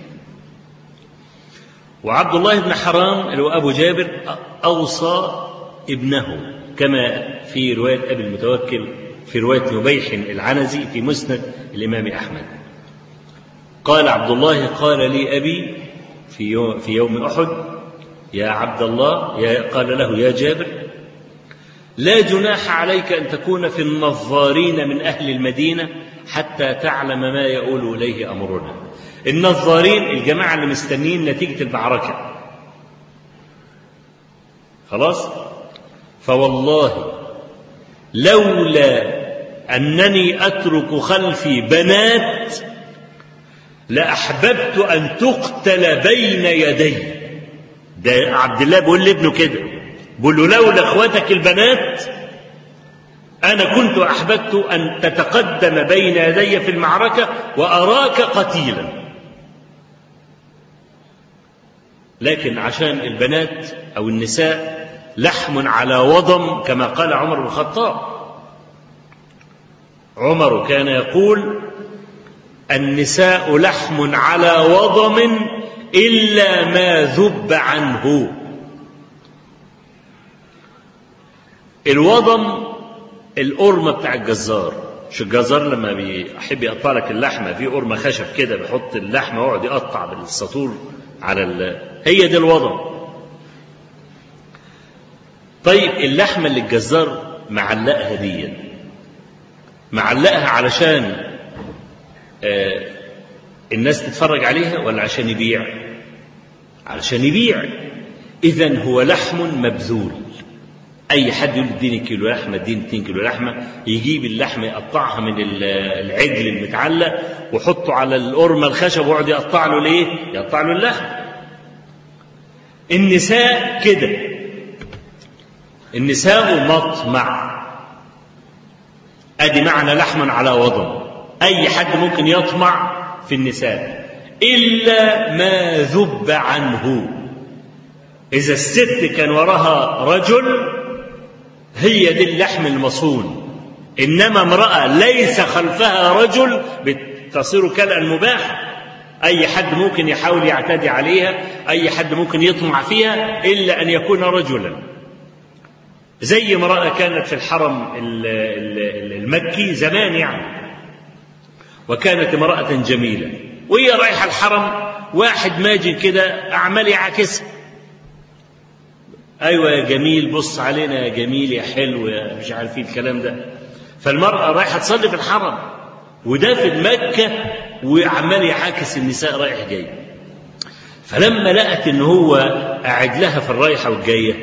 وعبد الله بن حرام اللي هو ابو جابر اوصى ابنه كما في روايه ابي المتوكل في روايه نبيح العنزي في مسند الامام احمد. قال عبد الله قال لي ابي في يوم في يوم احد يا عبد الله يا قال له يا جابر لا جناح عليك ان تكون في النظارين من اهل المدينه حتى تعلم ما يؤول اليه امرنا. النظارين الجماعه اللي مستنيين نتيجه المعركه. خلاص؟ فوالله لولا انني اترك خلفي بنات لاحببت ان تقتل بين يدي ده عبد الله بيقول لابنه كده بيقول له لولا اخواتك البنات انا كنت احببت ان تتقدم بين يدي في المعركه واراك قتيلا لكن عشان البنات او النساء لحم على وضم كما قال عمر بن الخطاب عمر كان يقول النساء لحم على وضم الا ما ذب عنه الوضم القرمه بتاع الجزار مش الجزار لما بيحب يقطع لك اللحمه في قرمه خشب كده بيحط اللحمه ويقعد يقطع بالسطور على ال... هي دي الوضم طيب اللحمه اللي الجزار معلقها دي معلقها علشان آه الناس تتفرج عليها ولا عشان يبيع علشان يبيع اذا هو لحم مبذول اي حد يقول اديني كيلو لحمه اديني 2 كيلو لحمه يجيب اللحمه يقطعها من العجل المتعلق ويحطه على القرمه الخشب ويقعد يقطع له ليه يقطع له اللحم النساء كده النساء مطمع ادي معنى لحم على وضم اي حد ممكن يطمع في النساء الا ما ذب عنه اذا الست كان وراها رجل هي دي اللحم المصون انما امراه ليس خلفها رجل تصير كلا مباحه اي حد ممكن يحاول يعتدي عليها اي حد ممكن يطمع فيها الا ان يكون رجلا زي امراه كانت في الحرم المكي زمان يعني وكانت امراه جميله وهي رايحه الحرم واحد ماجن كده اعمال يعاكسها ايوه يا جميل بص علينا يا جميل يا حلو يا مش عارفين الكلام ده فالمراه رايحه تصلي في الحرم وده في مكه وعمال يعاكس النساء رايح جاي فلما لقت ان هو قاعد لها في الرايحه والجايه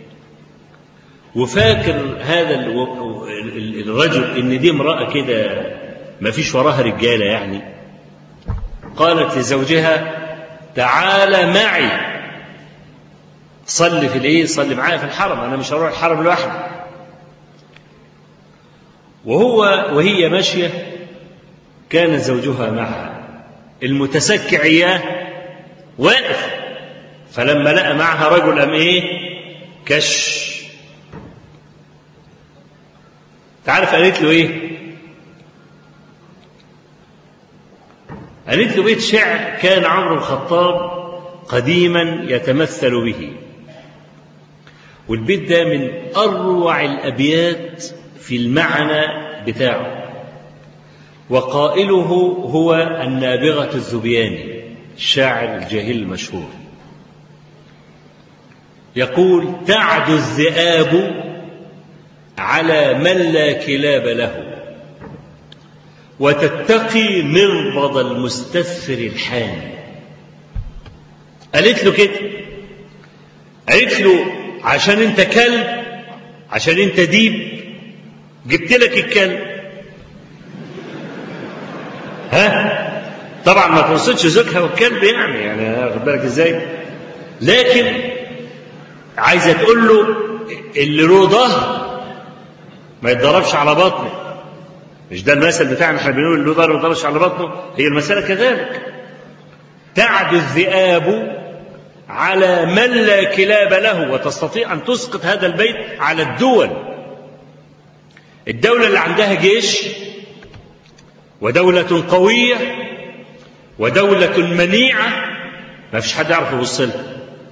وفاكر هذا الرجل ان دي امراه كده ما فيش وراها رجاله يعني قالت لزوجها تعال معي صلي في الايه صلي معايا في الحرم انا مش هروح الحرم لوحدي وهو وهي ماشيه كان زوجها معها المتسكع إياه واقف فلما لقى معها رجل أم إيه كش تعرف قالت له إيه قالت له بيت شعر كان عمرو الخطاب قديما يتمثل به والبيت ده من أروع الأبيات في المعنى بتاعه وقائله هو النابغة الذبياني الشاعر الجاهل المشهور يقول تعد الذئاب على من لا كلاب له وتتقي مربض المستثفر الحاني قالت له كده قالت له عشان انت كلب عشان انت ديب جبت لك الكلب ها طبعا ما توصلش زوجها والكلب يعني يعني واخد بالك ازاي لكن عايزه تقول له اللي له ظهر ما يتضربش على بطنه مش ده المثل بتاعنا احنا بنقول له ظهر ما يتضربش على بطنه هي المساله كذلك تعد الذئاب على من لا كلاب له وتستطيع ان تسقط هذا البيت على الدول الدوله اللي عندها جيش ودولة قوية ودولة منيعة ما فيش حد يعرف يبص لها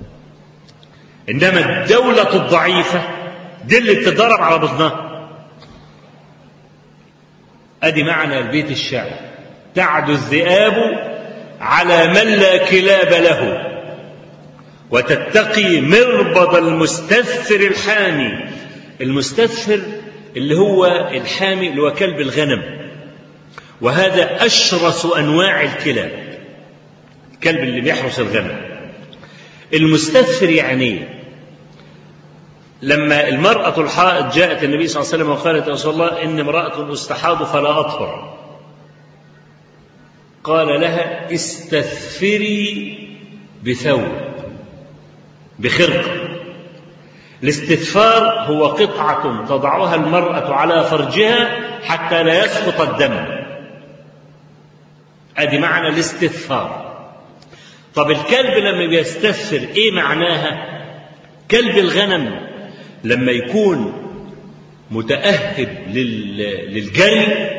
إنما الدولة الضعيفة دي اللي بتتضرب على بطنها أدي معنى البيت الشعر تعد الذئاب على من لا كلاب له وتتقي مربض المستثفر الحامي المستثفر اللي هو الحامي اللي هو كلب الغنم وهذا أشرس أنواع الكلاب الكلب اللي بيحرس الغنم المستثفر يعني لما المرأة الحائض جاءت النبي صلى الله عليه وسلم وقالت يا رسول الله إن امرأة استحاض فلا أطهر قال لها استثفري بثوب بخرقة الاستثفار هو قطعة تضعها المرأة على فرجها حتى لا يسقط الدم ادي معنى الاستثفار طب الكلب لما بيستثفر ايه معناها كلب الغنم لما يكون متأهب للجري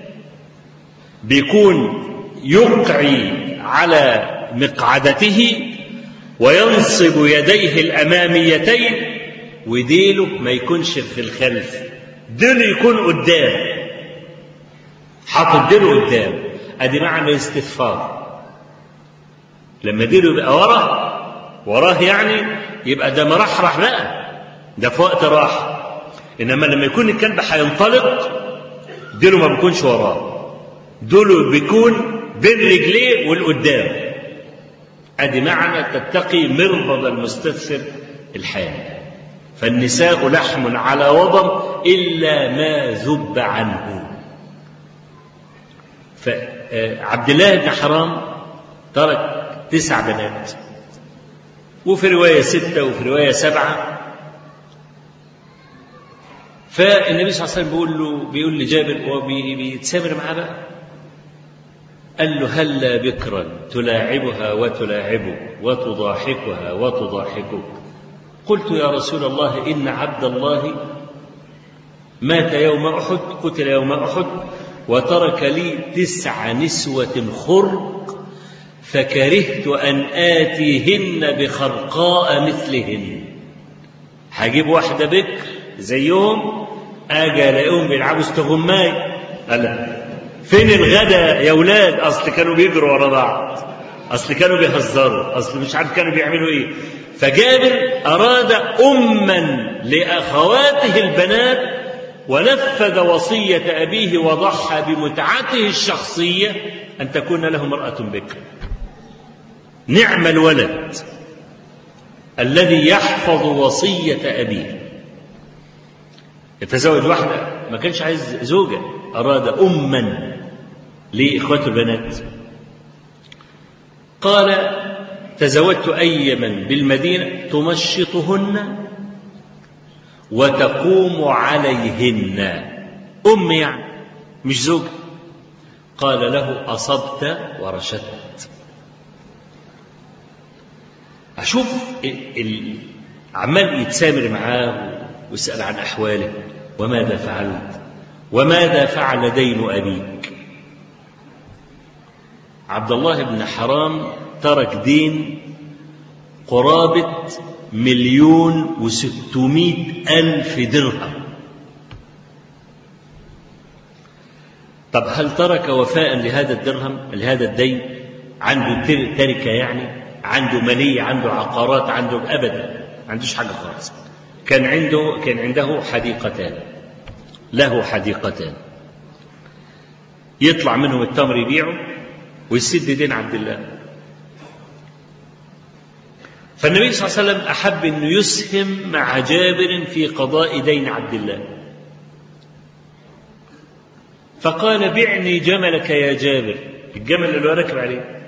بيكون يقعي على مقعدته وينصب يديه الأماميتين وديله ما يكونش في الخلف ديله يكون قدام حاطط ديله قدام ادي معنى الاستغفار لما ديله يبقى وراه وراه يعني يبقى ده مرحرح بقى ده في وقت راحه انما لما يكون الكلب هينطلق ديله ما بيكونش وراه ديله بيكون بين رجليه والقدام ادي معنى تتقي مربض المستثفر الحامي فالنساء لحم على وضم الا ما ذب عنه فعبد الله بن حرام ترك تسع بنات وفي رواية ستة وفي رواية سبعة فالنبي صلى الله عليه وسلم بيقول له بيقول لجابر وهو بيتسامر معاه بقى قال له هلا بكرا تلاعبها وتلاعبك وتضاحكها وتضاحكك قلت يا رسول الله إن عبد الله مات يوم أحد قتل يوم أحد وترك لي تسع نسوة خرق فكرهت أن آتيهن بخرقاء مثلهن هجيب واحدة بكر زيهم أجي ألاقيهم بيلعبوا استغماي قال فين الغدا يا ولاد أصل كانوا بيجروا ورا بعض أصل كانوا بيهزروا أصل مش عارف كانوا بيعملوا إيه فجابر أراد أما لأخواته البنات ونفذ وصية أبيه وضحى بمتعته الشخصية أن تكون له امرأة بكر نعم الولد الذي يحفظ وصية أبيه يتزوج واحدة ما كانش عايز زوجة أراد أما لإخوته البنات قال تزوجت أيما بالمدينة تمشطهن وتقوم عليهن أم يعني مش زوجة قال له أصبت ورشدت أشوف ال- ال- عمال يتسامر معاه ويسأل عن أحواله وماذا فعلت وماذا فعل دين أبيك عبد الله بن حرام ترك دين قرابة مليون وستمائة ألف درهم طب هل ترك وفاء لهذا الدرهم لهذا الدين عنده تر- تركة يعني عنده مالية عنده عقارات عنده أبدا ما عندوش حاجة خالص كان عنده كان عنده حديقتان له حديقتان يطلع منهم التمر يبيعه ويسد دين عبد الله فالنبي صلى الله عليه وسلم أحب أنه يسهم مع جابر في قضاء دين عبد الله فقال بعني جملك يا جابر الجمل اللي هو راكب عليه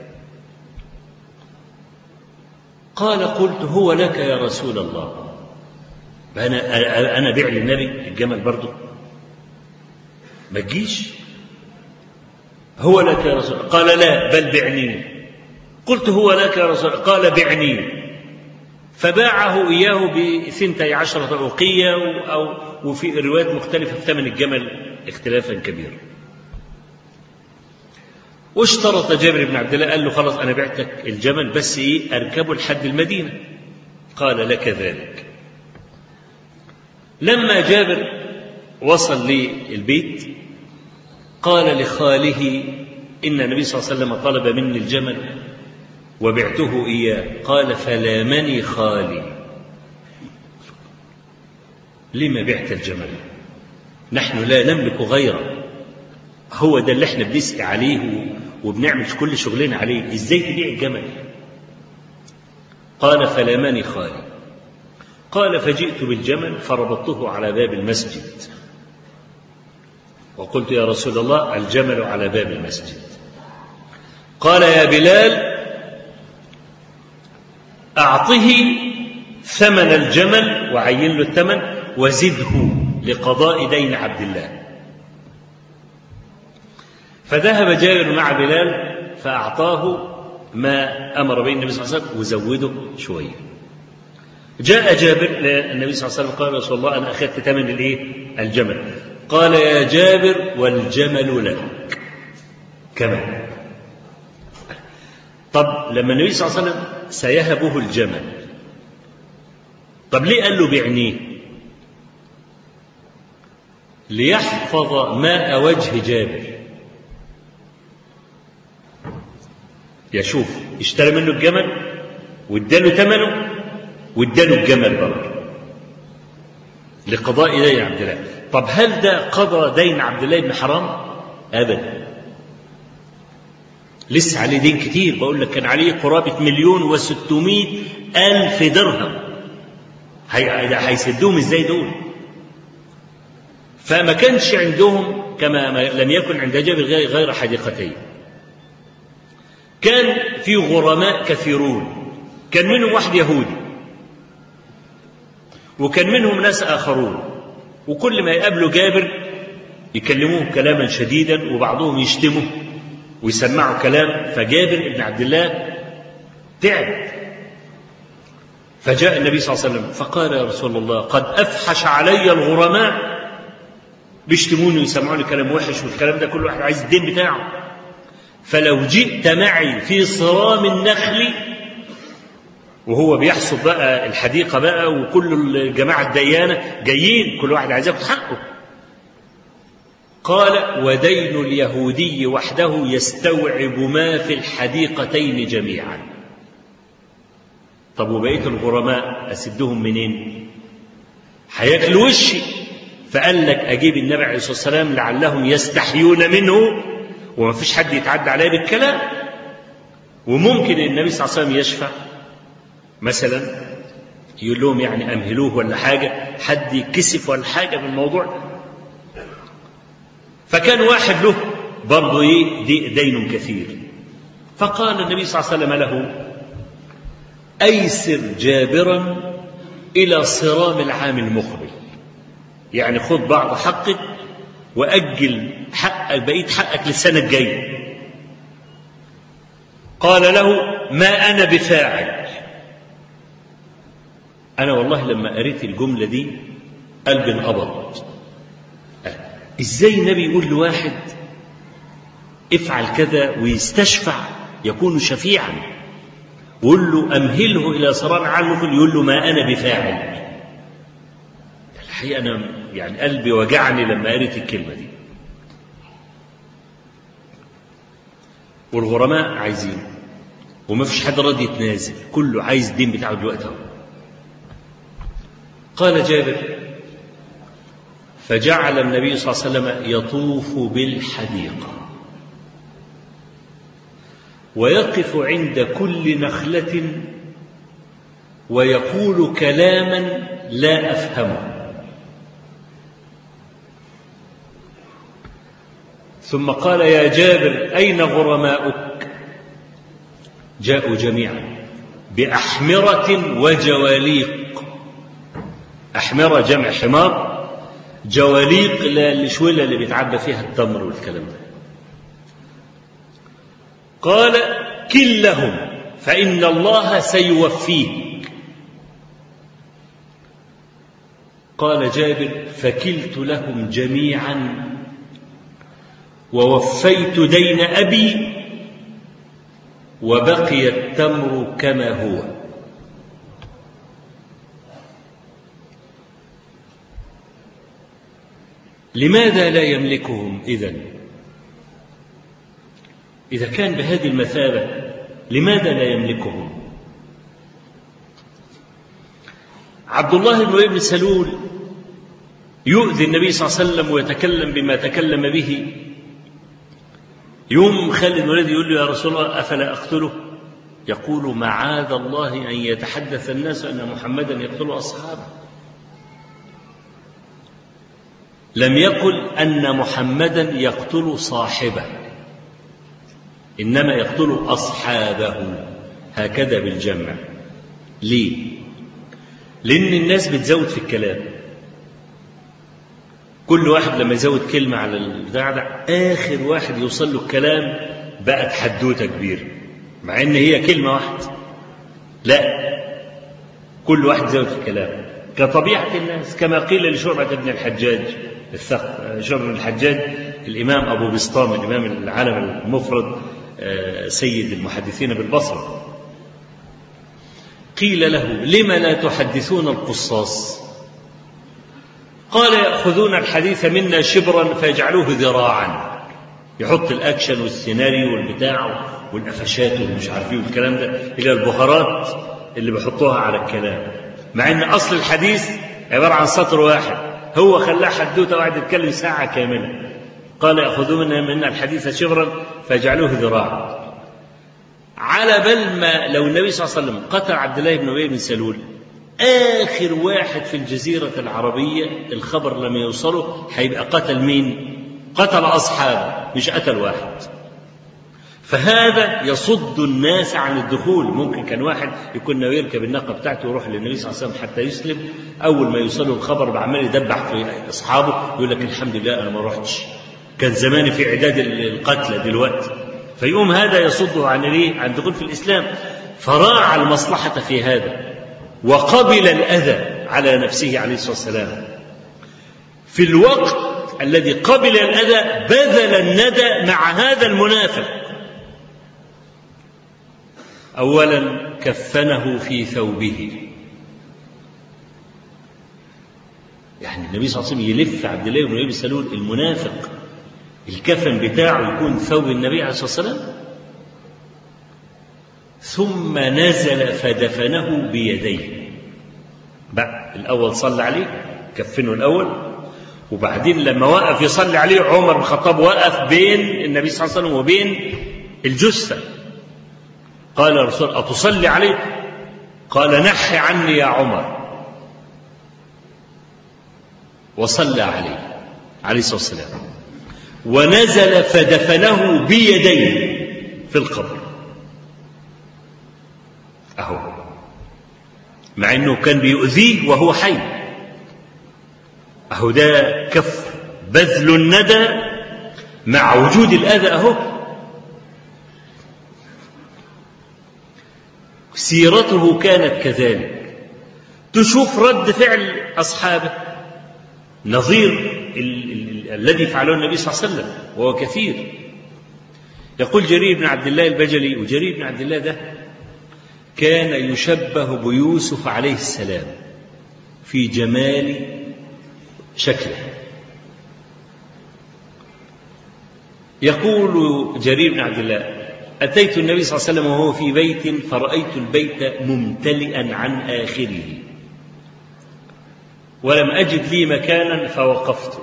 قال قلت هو لك يا رسول الله أنا أنا بيع للنبي الجمل برضه ما تجيش هو لك يا رسول الله قال لا بل بعني قلت هو لك يا رسول الله قال بعني فباعه إياه بثنتي عشرة أوقية أو وفي روايات مختلفة في ثمن الجمل اختلافا كبيرا واشترط جابر بن عبد الله قال له خلاص أنا بعتك الجمل بس إيه أركبه لحد المدينة قال لك ذلك لما جابر وصل للبيت قال لخاله إن النبي صلى الله عليه وسلم طلب مني الجمل وبعته إياه قال فلامني خالي لما بعت الجمل نحن لا نملك غيره هو ده اللي احنا بنسقي عليه وبنعمل كل شغلنا عليه ازاي تبيع الجمل قال فلامني خالي قال فجئت بالجمل فربطته على باب المسجد وقلت يا رسول الله الجمل على باب المسجد قال يا بلال أعطه ثمن الجمل وعين له الثمن وزده لقضاء دين عبد الله فذهب جابر مع بلال فأعطاه ما أمر به النبي صلى الله عليه وسلم وزوده شوية جاء جابر للنبي صلى الله عليه وسلم قال يا رسول الله أنا أخذت ثمن الإيه؟ الجمل قال يا جابر والجمل لك كمان طب لما النبي صلى الله عليه وسلم سيهبه الجمل طب ليه قال له بعنيه ليحفظ ماء وجه جابر يشوف اشترى منه الجمل واداله ثمنه واداله الجمل برضه لقضاء دين عبد الله طب هل ده قضى دين عبد الله بن حرام ابدا لسه عليه دين كتير بقول لك كان عليه قرابة مليون وستمائة ألف درهم هيسدوهم ازاي دول فما كانش عندهم كما لم يكن عند جابر غير حديقتين كان في غرماء كثيرون كان منهم واحد يهودي وكان منهم ناس آخرون وكل ما يقابلوا جابر يكلموه كلاما شديدا وبعضهم يشتمه ويسمعوا كلام فجابر بن عبد الله تعب فجاء النبي صلى الله عليه وسلم فقال يا رسول الله قد أفحش علي الغرماء بيشتموني ويسمعوني كلام وحش والكلام ده كل واحد عايز الدين بتاعه فلو جئت معي في صرام النخل وهو بيحصد بقى الحديقة بقى وكل الجماعة الديانة جايين كل واحد عايز ياخد حقه قال ودين اليهودي وحده يستوعب ما في الحديقتين جميعا طب وبقية الغرماء أسدهم منين هياكل وشي فقال لك أجيب النبي عليه الصلاة والسلام لعلهم يستحيون منه وما فيش حد يتعدى عليه بالكلام وممكن النبي صلى الله عليه وسلم يشفع مثلا يقول لهم يعني أمهلوه ولا حاجة حد يكسف ولا حاجة من الموضوع ده فكان واحد له برضه ايه دي دين كثير فقال النبي صلى الله عليه وسلم له ايسر جابرا الى صرام العام المقبل يعني خذ بعض حقك واجل حق حقك بقية حقك للسنة الجاية قال له ما أنا بفاعل أنا والله لما قريت الجملة دي قلبي انقبض إزاي النبي يقول لواحد افعل كذا ويستشفع يكون شفيعا ويقول له أمهله إلى صرار عنه يقول له ما أنا بفاعل الحقيقة أنا يعني قلبي وجعني لما قريت الكلمة دي والغرماء عايزين وما فيش حد راضي يتنازل كله عايز الدين بتاعه دلوقتي اهو قال جابر فجعل النبي صلى الله عليه وسلم يطوف بالحديقة ويقف عند كل نخلة ويقول كلاما لا أفهمه ثم قال يا جابر أين غرماؤك جاءوا جميعا بأحمرة وجواليق أحمرة جمع حمار جواليق الشولة اللي بيتعبى فيها التمر والكلام ده قال كلهم فإن الله سيوفيك قال جابر فكلت لهم جميعا ووفيت دين أبي وبقي التمر كما هو لماذا لا يملكهم إذن إذا كان بهذه المثابة لماذا لا يملكهم عبد الله بن ابن سلول يؤذي النبي صلى الله عليه وسلم ويتكلم بما تكلم به يوم خالد ولدي يقول له يا رسول الله أفلا أقتله يقول معاذ الله أن يتحدث الناس أن محمدا يقتل أصحابه لم يقل أن محمدا يقتل صاحبه إنما يقتل أصحابه هكذا بالجمع ليه لأن الناس بتزود في الكلام كل واحد لما يزود كلمة على البتاع ده آخر واحد يوصل له الكلام بقت حدوتة كبيرة مع إن هي كلمة واحدة لا كل واحد يزود في الكلام كطبيعة الناس كما قيل لشعبة بن الحجاج الثقف شعبة بن الحجاج الإمام أبو بسطام الإمام العالم المفرد سيد المحدثين بالبصرة قيل له لم لا تحدثون القصاص قال يأخذون الحديث منا شبرا فيجعلوه ذراعا يحط الأكشن والسيناريو والبتاع والقفشات والمش عارف ايه والكلام ده إلى البهارات اللي بيحطوها على الكلام مع إن أصل الحديث عبارة عن سطر واحد هو خلاه حدوته واحد يتكلم ساعة كاملة قال يأخذون منا الحديث شبرا فيجعلوه ذراعا على بل ما لو النبي صلى الله عليه وسلم قتل عبد الله بن أبي بن سلول آخر واحد في الجزيرة العربية الخبر لما يوصله هيبقى قتل مين؟ قتل أصحابه مش قتل واحد فهذا يصد الناس عن الدخول ممكن كان واحد يكون ناوي يركب الناقة بتاعته ويروح للنبي صلى الله عليه وسلم حتى يسلم أول ما يوصله الخبر بعمال يدبح في أصحابه يقول لك الحمد لله أنا ما رحتش كان زماني في إعداد القتلى دلوقتي فيقوم هذا يصده عن الايه؟ عن الدخول في الإسلام فراعى المصلحة في هذا وقبل الأذى على نفسه عليه الصلاة والسلام في الوقت الذي قبل الأذى بذل الندى مع هذا المنافق أولا كفنه في ثوبه يعني النبي صلى الله عليه وسلم يلف عبد الله بن ابي سلول المنافق الكفن بتاعه يكون ثوب النبي عليه الصلاه والسلام ثم نزل فدفنه بيديه بقى الأول صلى عليه كفنه الأول وبعدين لما وقف يصلي عليه عمر بن الخطاب وقف بين النبي صلى الله عليه وسلم وبين الجثة قال يا رسول أتصلي عليه قال نح عني يا عمر وصلى عليه عليه الصلاة والسلام ونزل فدفنه بيديه في القبر أهو مع أنه كان بيؤذيه وهو حي أهو ده كف بذل الندى مع وجود الأذى أهو سيرته كانت كذلك تشوف رد فعل أصحابه نظير ال- ال- الذي فعله النبي صلى الله عليه وسلم وهو كثير يقول جرير بن عبد الله البجلي وجرير بن عبد الله ده كان يشبه بيوسف عليه السلام في جمال شكله يقول جرير بن عبد الله أتيت النبي صلى الله عليه وسلم وهو في بيت فرأيت البيت ممتلئا عن آخره ولم أجد لي مكانا فوقفت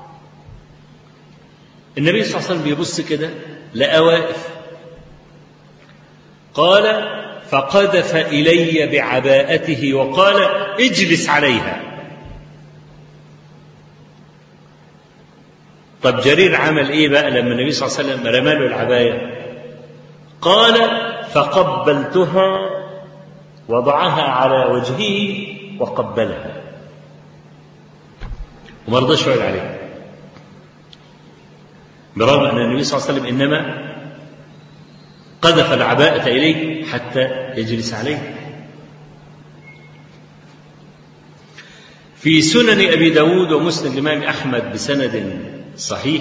النبي صلى الله عليه وسلم بيبص كده لقى واقف قال فقذف إلي بعباءته وقال اجلس عليها طب جرير عمل ايه بقى لما النبي صلى الله عليه وسلم رمى له العبايه قال فقبلتها وضعها على وجهه وقبلها وما رضاش يقعد عليها برغم ان النبي صلى الله عليه وسلم انما قذف العباءة إليه حتى يجلس عليه في سنن أبي داود ومسند الإمام أحمد بسند صحيح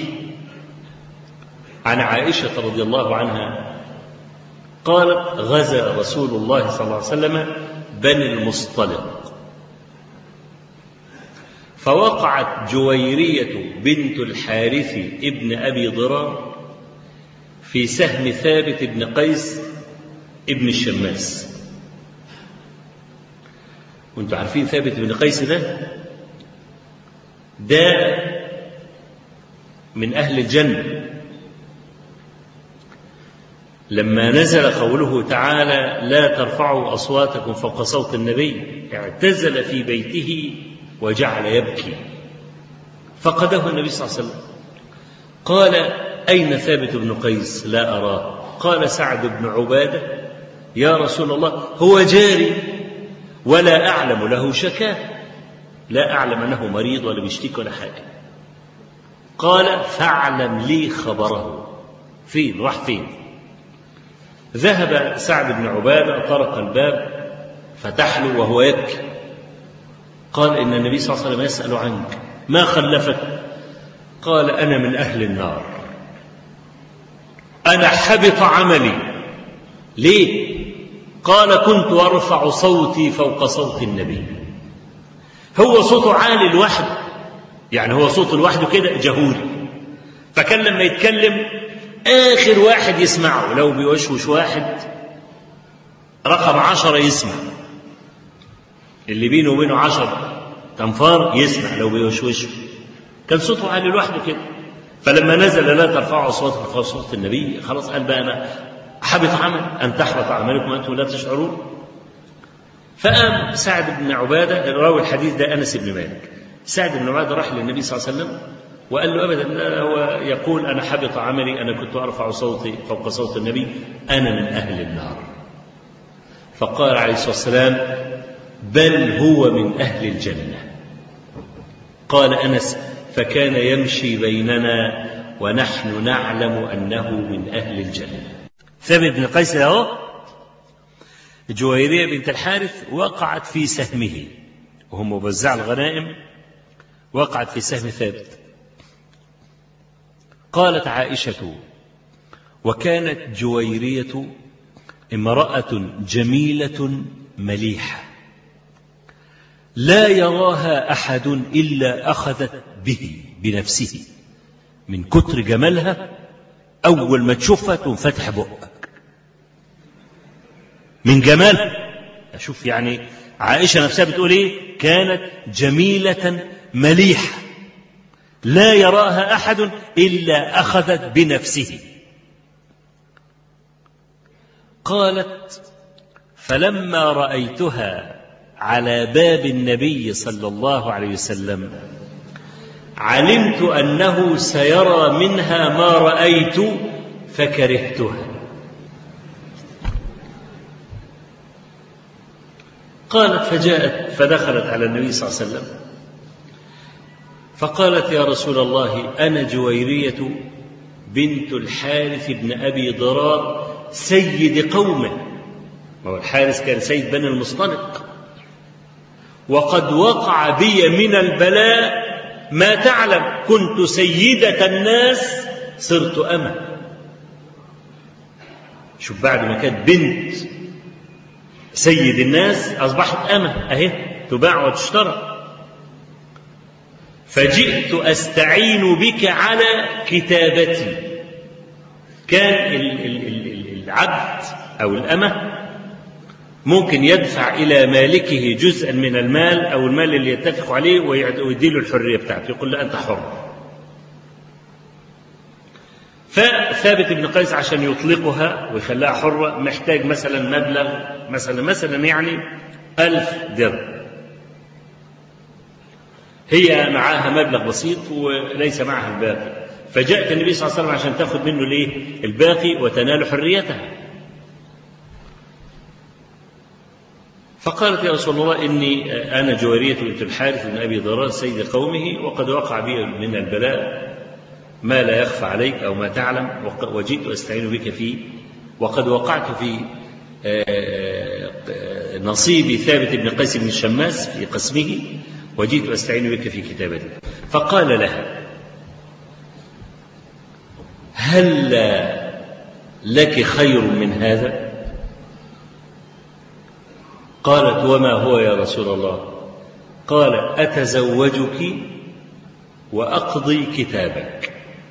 عن عائشة رضي الله عنها قالت غزا رسول الله صلى الله عليه وسلم بني المصطلق فوقعت جويرية بنت الحارث ابن أبي ضرار في سهم ثابت بن قيس ابن الشماس وانتوا عارفين ثابت بن قيس ده ده من أهل الجنة لما نزل قوله تعالى لا ترفعوا أصواتكم فوق صوت النبي اعتزل في بيته وجعل يبكي فقده النبي صلى الله عليه وسلم قال أين ثابت بن قيس لا أراه قال سعد بن عبادة يا رسول الله هو جاري ولا أعلم له شكاه لا أعلم أنه مريض ولا بيشتكي ولا حاجة قال فاعلم لي خبره فين راح فين ذهب سعد بن عبادة طرق الباب فتح له وهو يبكي قال إن النبي صلى الله عليه وسلم يسأل عنك ما خلفك قال أنا من أهل النار أنا حبط عملي ليه قال كنت أرفع صوتي فوق صوت النبي هو صوته عالي لوحده يعني هو صوته لوحده كده جهوري فكان لما يتكلم آخر واحد يسمعه لو بيوشوش واحد رقم عشرة يسمع اللي بينه وبينه عشر تنفار يسمع لو بيوشوشه كان صوته عالي لوحده كده فلما نزل لا ترفعوا اصواتكم فوق صوت النبي خلاص قال بقى انا حبط عمل ان تحبط اعمالكم وانتم لا تشعرون فقام سعد بن عباده راوي الحديث ده انس بن مالك سعد بن عباده راح للنبي صلى الله عليه وسلم وقال له ابدا لا هو يقول انا حبط عملي انا كنت ارفع صوتي فوق صوت النبي انا من اهل النار فقال عليه الصلاه والسلام بل هو من اهل الجنه قال انس فكان يمشي بيننا ونحن نعلم انه من اهل الجنه ثابت بن قيس اهو جويريه بنت الحارث وقعت في سهمه وهم موزع الغنائم وقعت في سهم ثابت قالت عائشه وكانت جويريه امراه جميله مليحه لا يراها احد الا اخذت به بنفسه من كتر جمالها اول ما تشوفها تقوم فاتح بقك من جمالها اشوف يعني عائشه نفسها بتقول ايه كانت جميله مليحه لا يراها احد الا اخذت بنفسه قالت فلما رايتها على باب النبي صلى الله عليه وسلم علمت انه سيرى منها ما رايت فكرهتها قالت فجاءت فدخلت على النبي صلى الله عليه وسلم فقالت يا رسول الله انا جويريه بنت الحارث بن أبي ضرار سيد قومه ما هو الحارث كان سيد بني المصطلق وقد وقع بي من البلاء ما تعلم كنت سيدة الناس صرت أمة شوف بعد ما كانت بنت سيد الناس أصبحت أمة أهي تباع وتشترى فجئت أستعين بك على كتابتي كان العبد أو الأمة ممكن يدفع إلى مالكه جزءا من المال أو المال اللي يتفق عليه ويديله الحرية بتاعته يقول له أنت حر فثابت بن قيس عشان يطلقها ويخليها حرة محتاج مثلا مبلغ مثلا مثلا يعني ألف درهم هي معاها مبلغ بسيط وليس معها الباقي فجاءت النبي صلى الله عليه وسلم عشان تاخذ منه الايه الباقي وتنال حريتها فقالت يا رسول الله إني أنا جوارية بنت الحارث بن أبي ضرار سيد قومه وقد وقع بي من البلاء ما لا يخفى عليك أو ما تعلم وجئت أستعين بك فيه وقد وقعت في نصيب ثابت بن قيس بن الشماس في قسمه وجئت أستعين بك في كتابته فقال لها هل لك خير من هذا قالت وما هو يا رسول الله قال أتزوجك وأقضي كتابك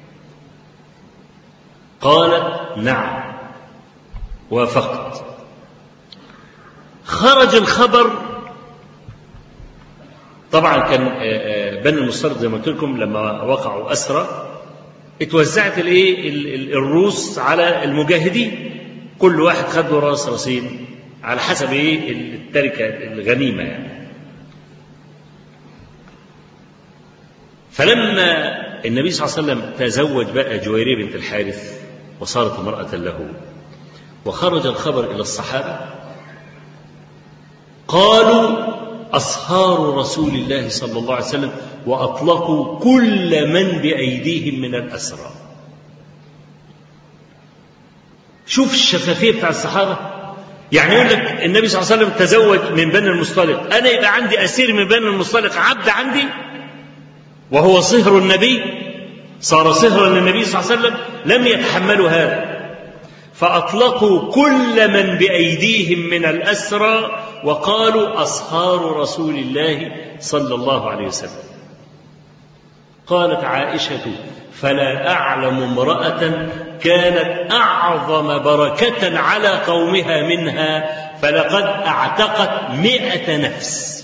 قالت نعم وافقت خرج الخبر طبعا كان بني المصطلق زي ما قلت لكم لما وقعوا أسرى اتوزعت الايه الروس على المجاهدين كل واحد خد له راس رصين على حسب ايه التركه الغنيمه يعني فلما النبي صلى الله عليه وسلم تزوج بقى جويريه بنت الحارث وصارت امراه له وخرج الخبر الى الصحابه قالوا اصهار رسول الله صلى الله عليه وسلم واطلقوا كل من بايديهم من الاسرى شوف الشفافيه بتاع الصحابه يعني يقول لك النبي صلى الله عليه وسلم تزوج من بني المصطلق انا يبقى عندي اسير من بني المصطلق عبد عندي وهو صهر النبي صار صهرا للنبي صلى الله عليه وسلم لم يتحملوا هذا فاطلقوا كل من بايديهم من الاسرى وقالوا اصهار رسول الله صلى الله عليه وسلم قالت عائشه فلا اعلم امراه كانت اعظم بركه على قومها منها فلقد اعتقت مائه نفس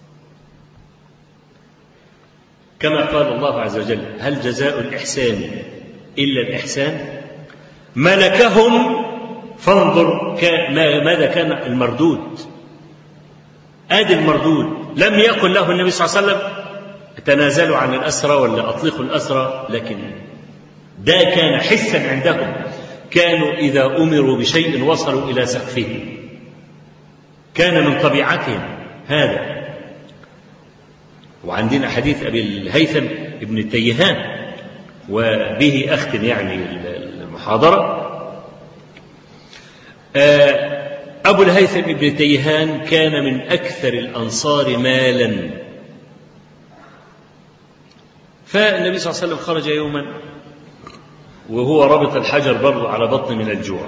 كما قال الله عز وجل هل جزاء الإحسان إلا الإحسان ملكهم فانظر ماذا كان المردود آدي المردود لم يقل له النبي صلى الله عليه وسلم تنازلوا عن الأسرى ولا أطلقوا الأسرى لكن ده كان حسا عندهم كانوا إذا أمروا بشيء وصلوا إلى سقفه كان من طبيعتهم هذا وعندنا حديث أبي الهيثم ابن التيهان وبه أختم يعني المحاضرة أبو الهيثم ابن تيهان كان من أكثر الأنصار مالا فالنبي صلى الله عليه وسلم خرج يوما وهو ربط الحجر برضه على بطن من الجوع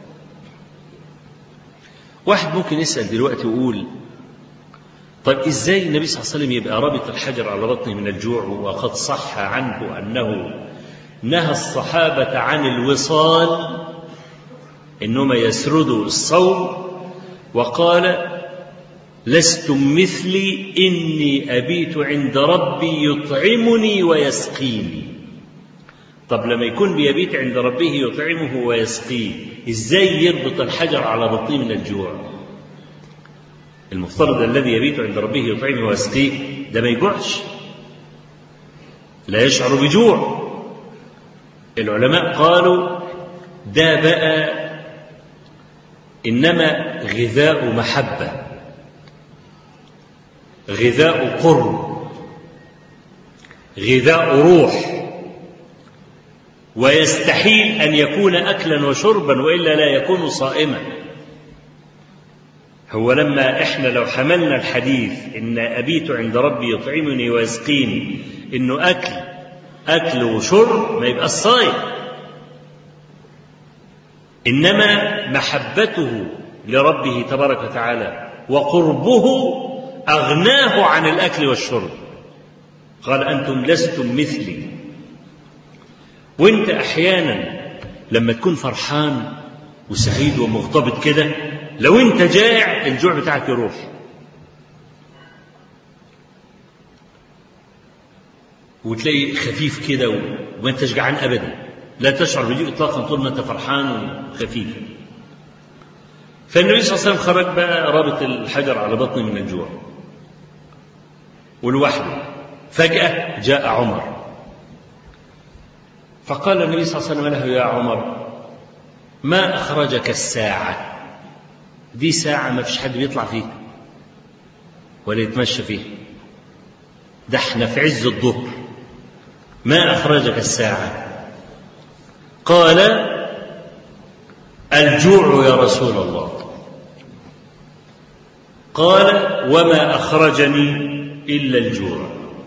واحد ممكن يسأل دلوقتي ويقول طيب ازاي النبي صلى الله عليه وسلم يبقى رابط الحجر على بطنه من الجوع وقد صح عنه انه نهى الصحابه عن الوصال انما يسردوا الصوم وقال لستم مثلي اني ابيت عند ربي يطعمني ويسقيني طب لما يكون بيبيت عند ربه يطعمه ويسقيه ازاي يربط الحجر على بطنه من الجوع المفترض الذي يبيت عند ربه يطعمه ويسقيه ده ما يجوعش لا يشعر بجوع العلماء قالوا ده بقى انما غذاء محبه غذاء قرب غذاء روح ويستحيل أن يكون أكلا وشربا وإلا لا يكون صائما هو لما احنا لو حملنا الحديث ان ابيت عند ربي يطعمني ويسقيني انه اكل اكل وشرب ما يبقى الصايم انما محبته لربه تبارك وتعالى وقربه اغناه عن الاكل والشرب قال انتم لستم مثلي وانت احيانا لما تكون فرحان وسعيد ومغتبط كده لو انت جائع الجوع بتاعك يروح وتلاقي خفيف كده وما انتش جعان ابدا لا تشعر بجوع اطلاقا طول ما انت فرحان وخفيف فالنبي صلى الله عليه وسلم خرج بقى رابط الحجر على بطنه من الجوع ولوحده فجأة جاء عمر فقال النبي صلى الله عليه وسلم له يا عمر ما أخرجك الساعة دي ساعة ما فيش حد بيطلع فيها ولا يتمشى فيها ده احنا في عز الظهر ما أخرجك الساعة قال الجوع يا رسول الله قال وما أخرجني إلا الجوع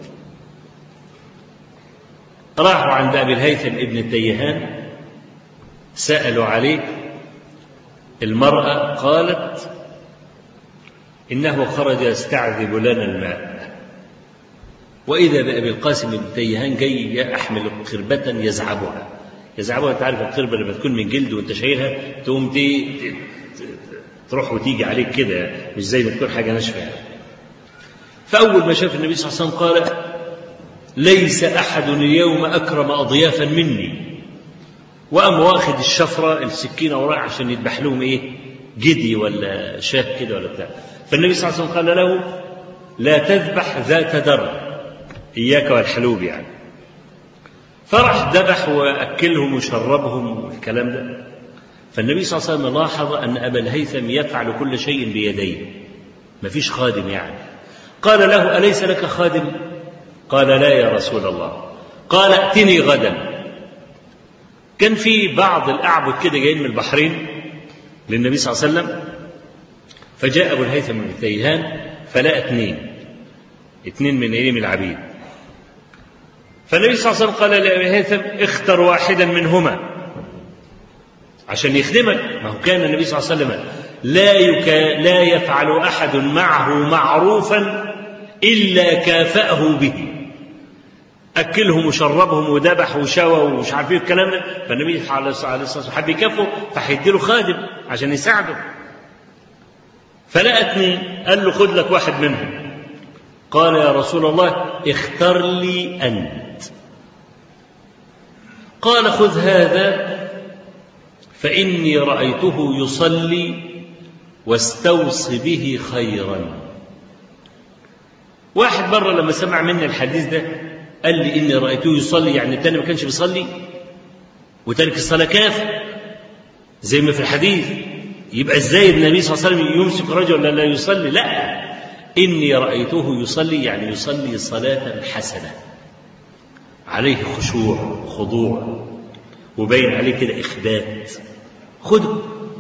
راحوا عند أبي الهيثم ابن التيهان سألوا عليه المرأة قالت إنه خرج يستعذب لنا الماء وإذا بأبي القاسم بن تيهان جاي أحمل قربة يزعبها يزعبها أنت عارف القربة لما تكون من جلد وأنت شايلها تقوم دي تروح وتيجي عليك كده مش زي ما تكون حاجة ناشفة يعني. فأول ما شاف النبي صلى الله عليه وسلم قال ليس أحد اليوم أكرم أضيافا مني وقام واخد الشفرة السكينة وراء عشان يذبح لهم إيه جدي ولا شاه كده ولا بتاع فالنبي صلى الله عليه وسلم قال له لا تذبح ذات در إياك والحلوب يعني فراح ذبح وأكلهم وشربهم والكلام ده فالنبي صلى الله عليه وسلم لاحظ أن أبا الهيثم يفعل كل شيء بيديه ما فيش خادم يعني قال له أليس لك خادم قال لا يا رسول الله قال ائتني غدا كان في بعض الأعبد كده جايين من البحرين للنبي صلى الله عليه وسلم فجاء أبو الهيثم بن تيهان فلقى اثنين اثنين من إيه من العبيد فالنبي صلى الله عليه وسلم قال لأبي الهيثم اختر واحدا منهما عشان يخدمك ما هو كان النبي صلى الله عليه وسلم لا يكا لا يفعل أحد معه معروفا إلا كافأه به أكلهم وشربهم وذبح وشوى ومش عارف ايه الكلام ده فالنبي عليه الصلاة والسلام حب يكافئه فهيدي له خادم عشان يساعده فلقى اثنين قال له خد لك واحد منهم قال يا رسول الله اختر لي أنت قال خذ هذا فإني رأيته يصلي واستوص به خيرا واحد مرة لما سمع مني الحديث ده قال لي إني رأيته يصلي يعني التاني ما كانش بيصلي وترك الصلاة كافر زي ما في الحديث يبقى ازاي النبي صلى الله عليه وسلم يمسك رجلا لا يصلي لا إني رأيته يصلي يعني يصلي صلاة حسنة عليه خشوع خضوع وبين عليه كده إخبات خده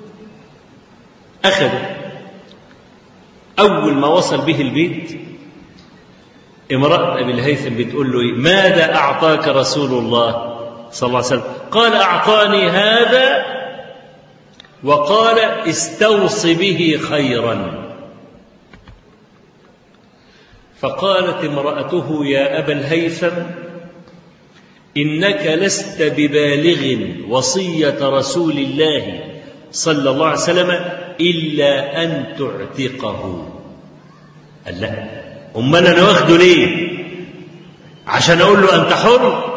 أخذه أول ما وصل به البيت امرأة أبي الهيثم بتقول له ماذا أعطاك رسول الله صلى الله عليه وسلم قال أعطاني هذا وقال استوص به خيرا فقالت امرأته يا أبا الهيثم إنك لست ببالغ وصية رسول الله صلى الله عليه وسلم إلا أن تعتقه قال لا أمال أنا واخده ليه عشان أقول له أنت حر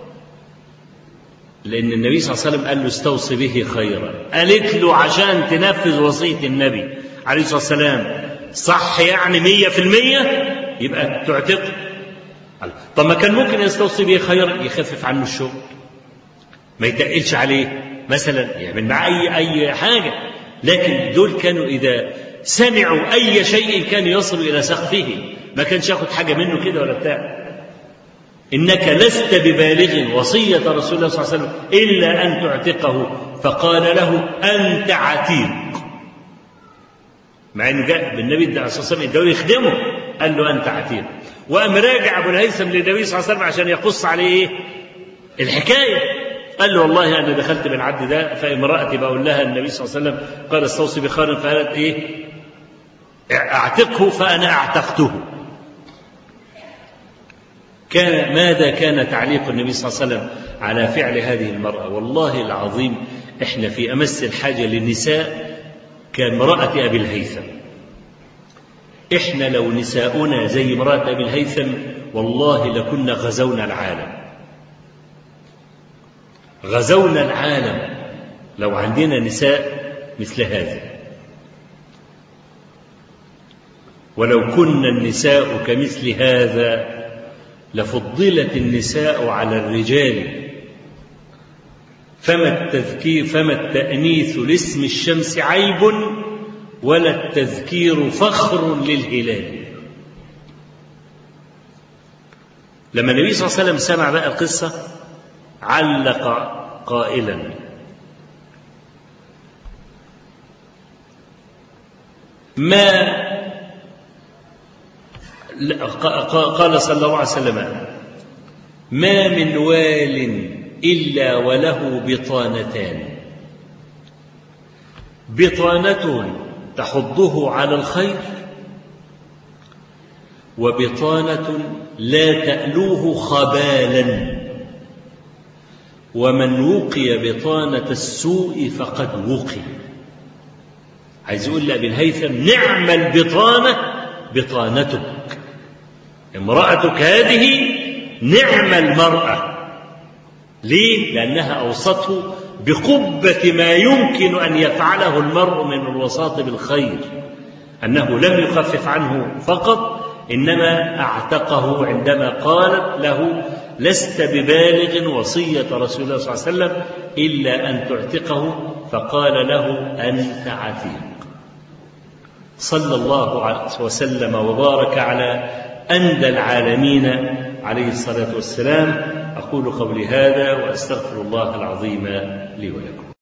لأن النبي صلى الله عليه وسلم قال له استوصي به خيرا قالت له عشان تنفذ وصية النبي عليه الصلاة والسلام صح يعني مية في المية يبقى تعتق طب ما كان ممكن يستوصي به خيرا يخفف عنه الشغل ما يتقلش عليه مثلا يعمل معاه أي أي حاجة لكن دول كانوا إذا سمعوا أي شيء كان يصل إلى سقفه ما كانش ياخد حاجة منه كده ولا بتاع إنك لست ببالغ وصية رسول الله صلى الله عليه وسلم إلا أن تعتقه فقال له أنت عتيق مع انه جاء بالنبي عليه الصلاه والسلام اداه يخدمه قال له انت عتيق وقام راجع ابو الهيثم للنبي صلى الله عليه وسلم عشان يقص عليه ايه؟ الحكايه قال له والله انا دخلت بالعبد ده فامراتي بقول لها النبي صلى الله عليه وسلم قال استوصي بخير فقالت ايه؟ اعتقه فانا اعتقته. كان ماذا كان تعليق النبي صلى الله عليه وسلم على فعل هذه المراه؟ والله العظيم احنا في امس الحاجه للنساء كامراه ابي الهيثم. احنا لو نساؤنا زي امراه ابي الهيثم والله لكنا غزونا العالم. غزونا العالم لو عندنا نساء مثل هذا ولو كنا النساء كمثل هذا لفضلت النساء على الرجال فما التذكير فما التأنيث لاسم الشمس عيب ولا التذكير فخر للهلال لما النبي صلى الله عليه وسلم سمع بقى القصه علق قائلا ما قال صلى الله عليه وسلم ما من وال الا وله بطانتان بطانه تحضه على الخير وبطانه لا تالوه خبالا ومن وقي بطانة السوء فقد وقي عايز يقول لأبي الهيثم نعم البطانة بطانتك امرأتك هذه نعم المرأة ليه؟ لأنها أوصته بقبة ما يمكن أن يفعله المرء من الوساط بالخير أنه لم يخفف عنه فقط إنما أعتقه عندما قالت له لست ببالغ وصية رسول الله صلى الله عليه وسلم إلا أن تعتقه فقال له أنت عتيق صلى الله عليه وسلم وبارك على أندى العالمين عليه الصلاة والسلام أقول قولي هذا وأستغفر الله العظيم لي ولكم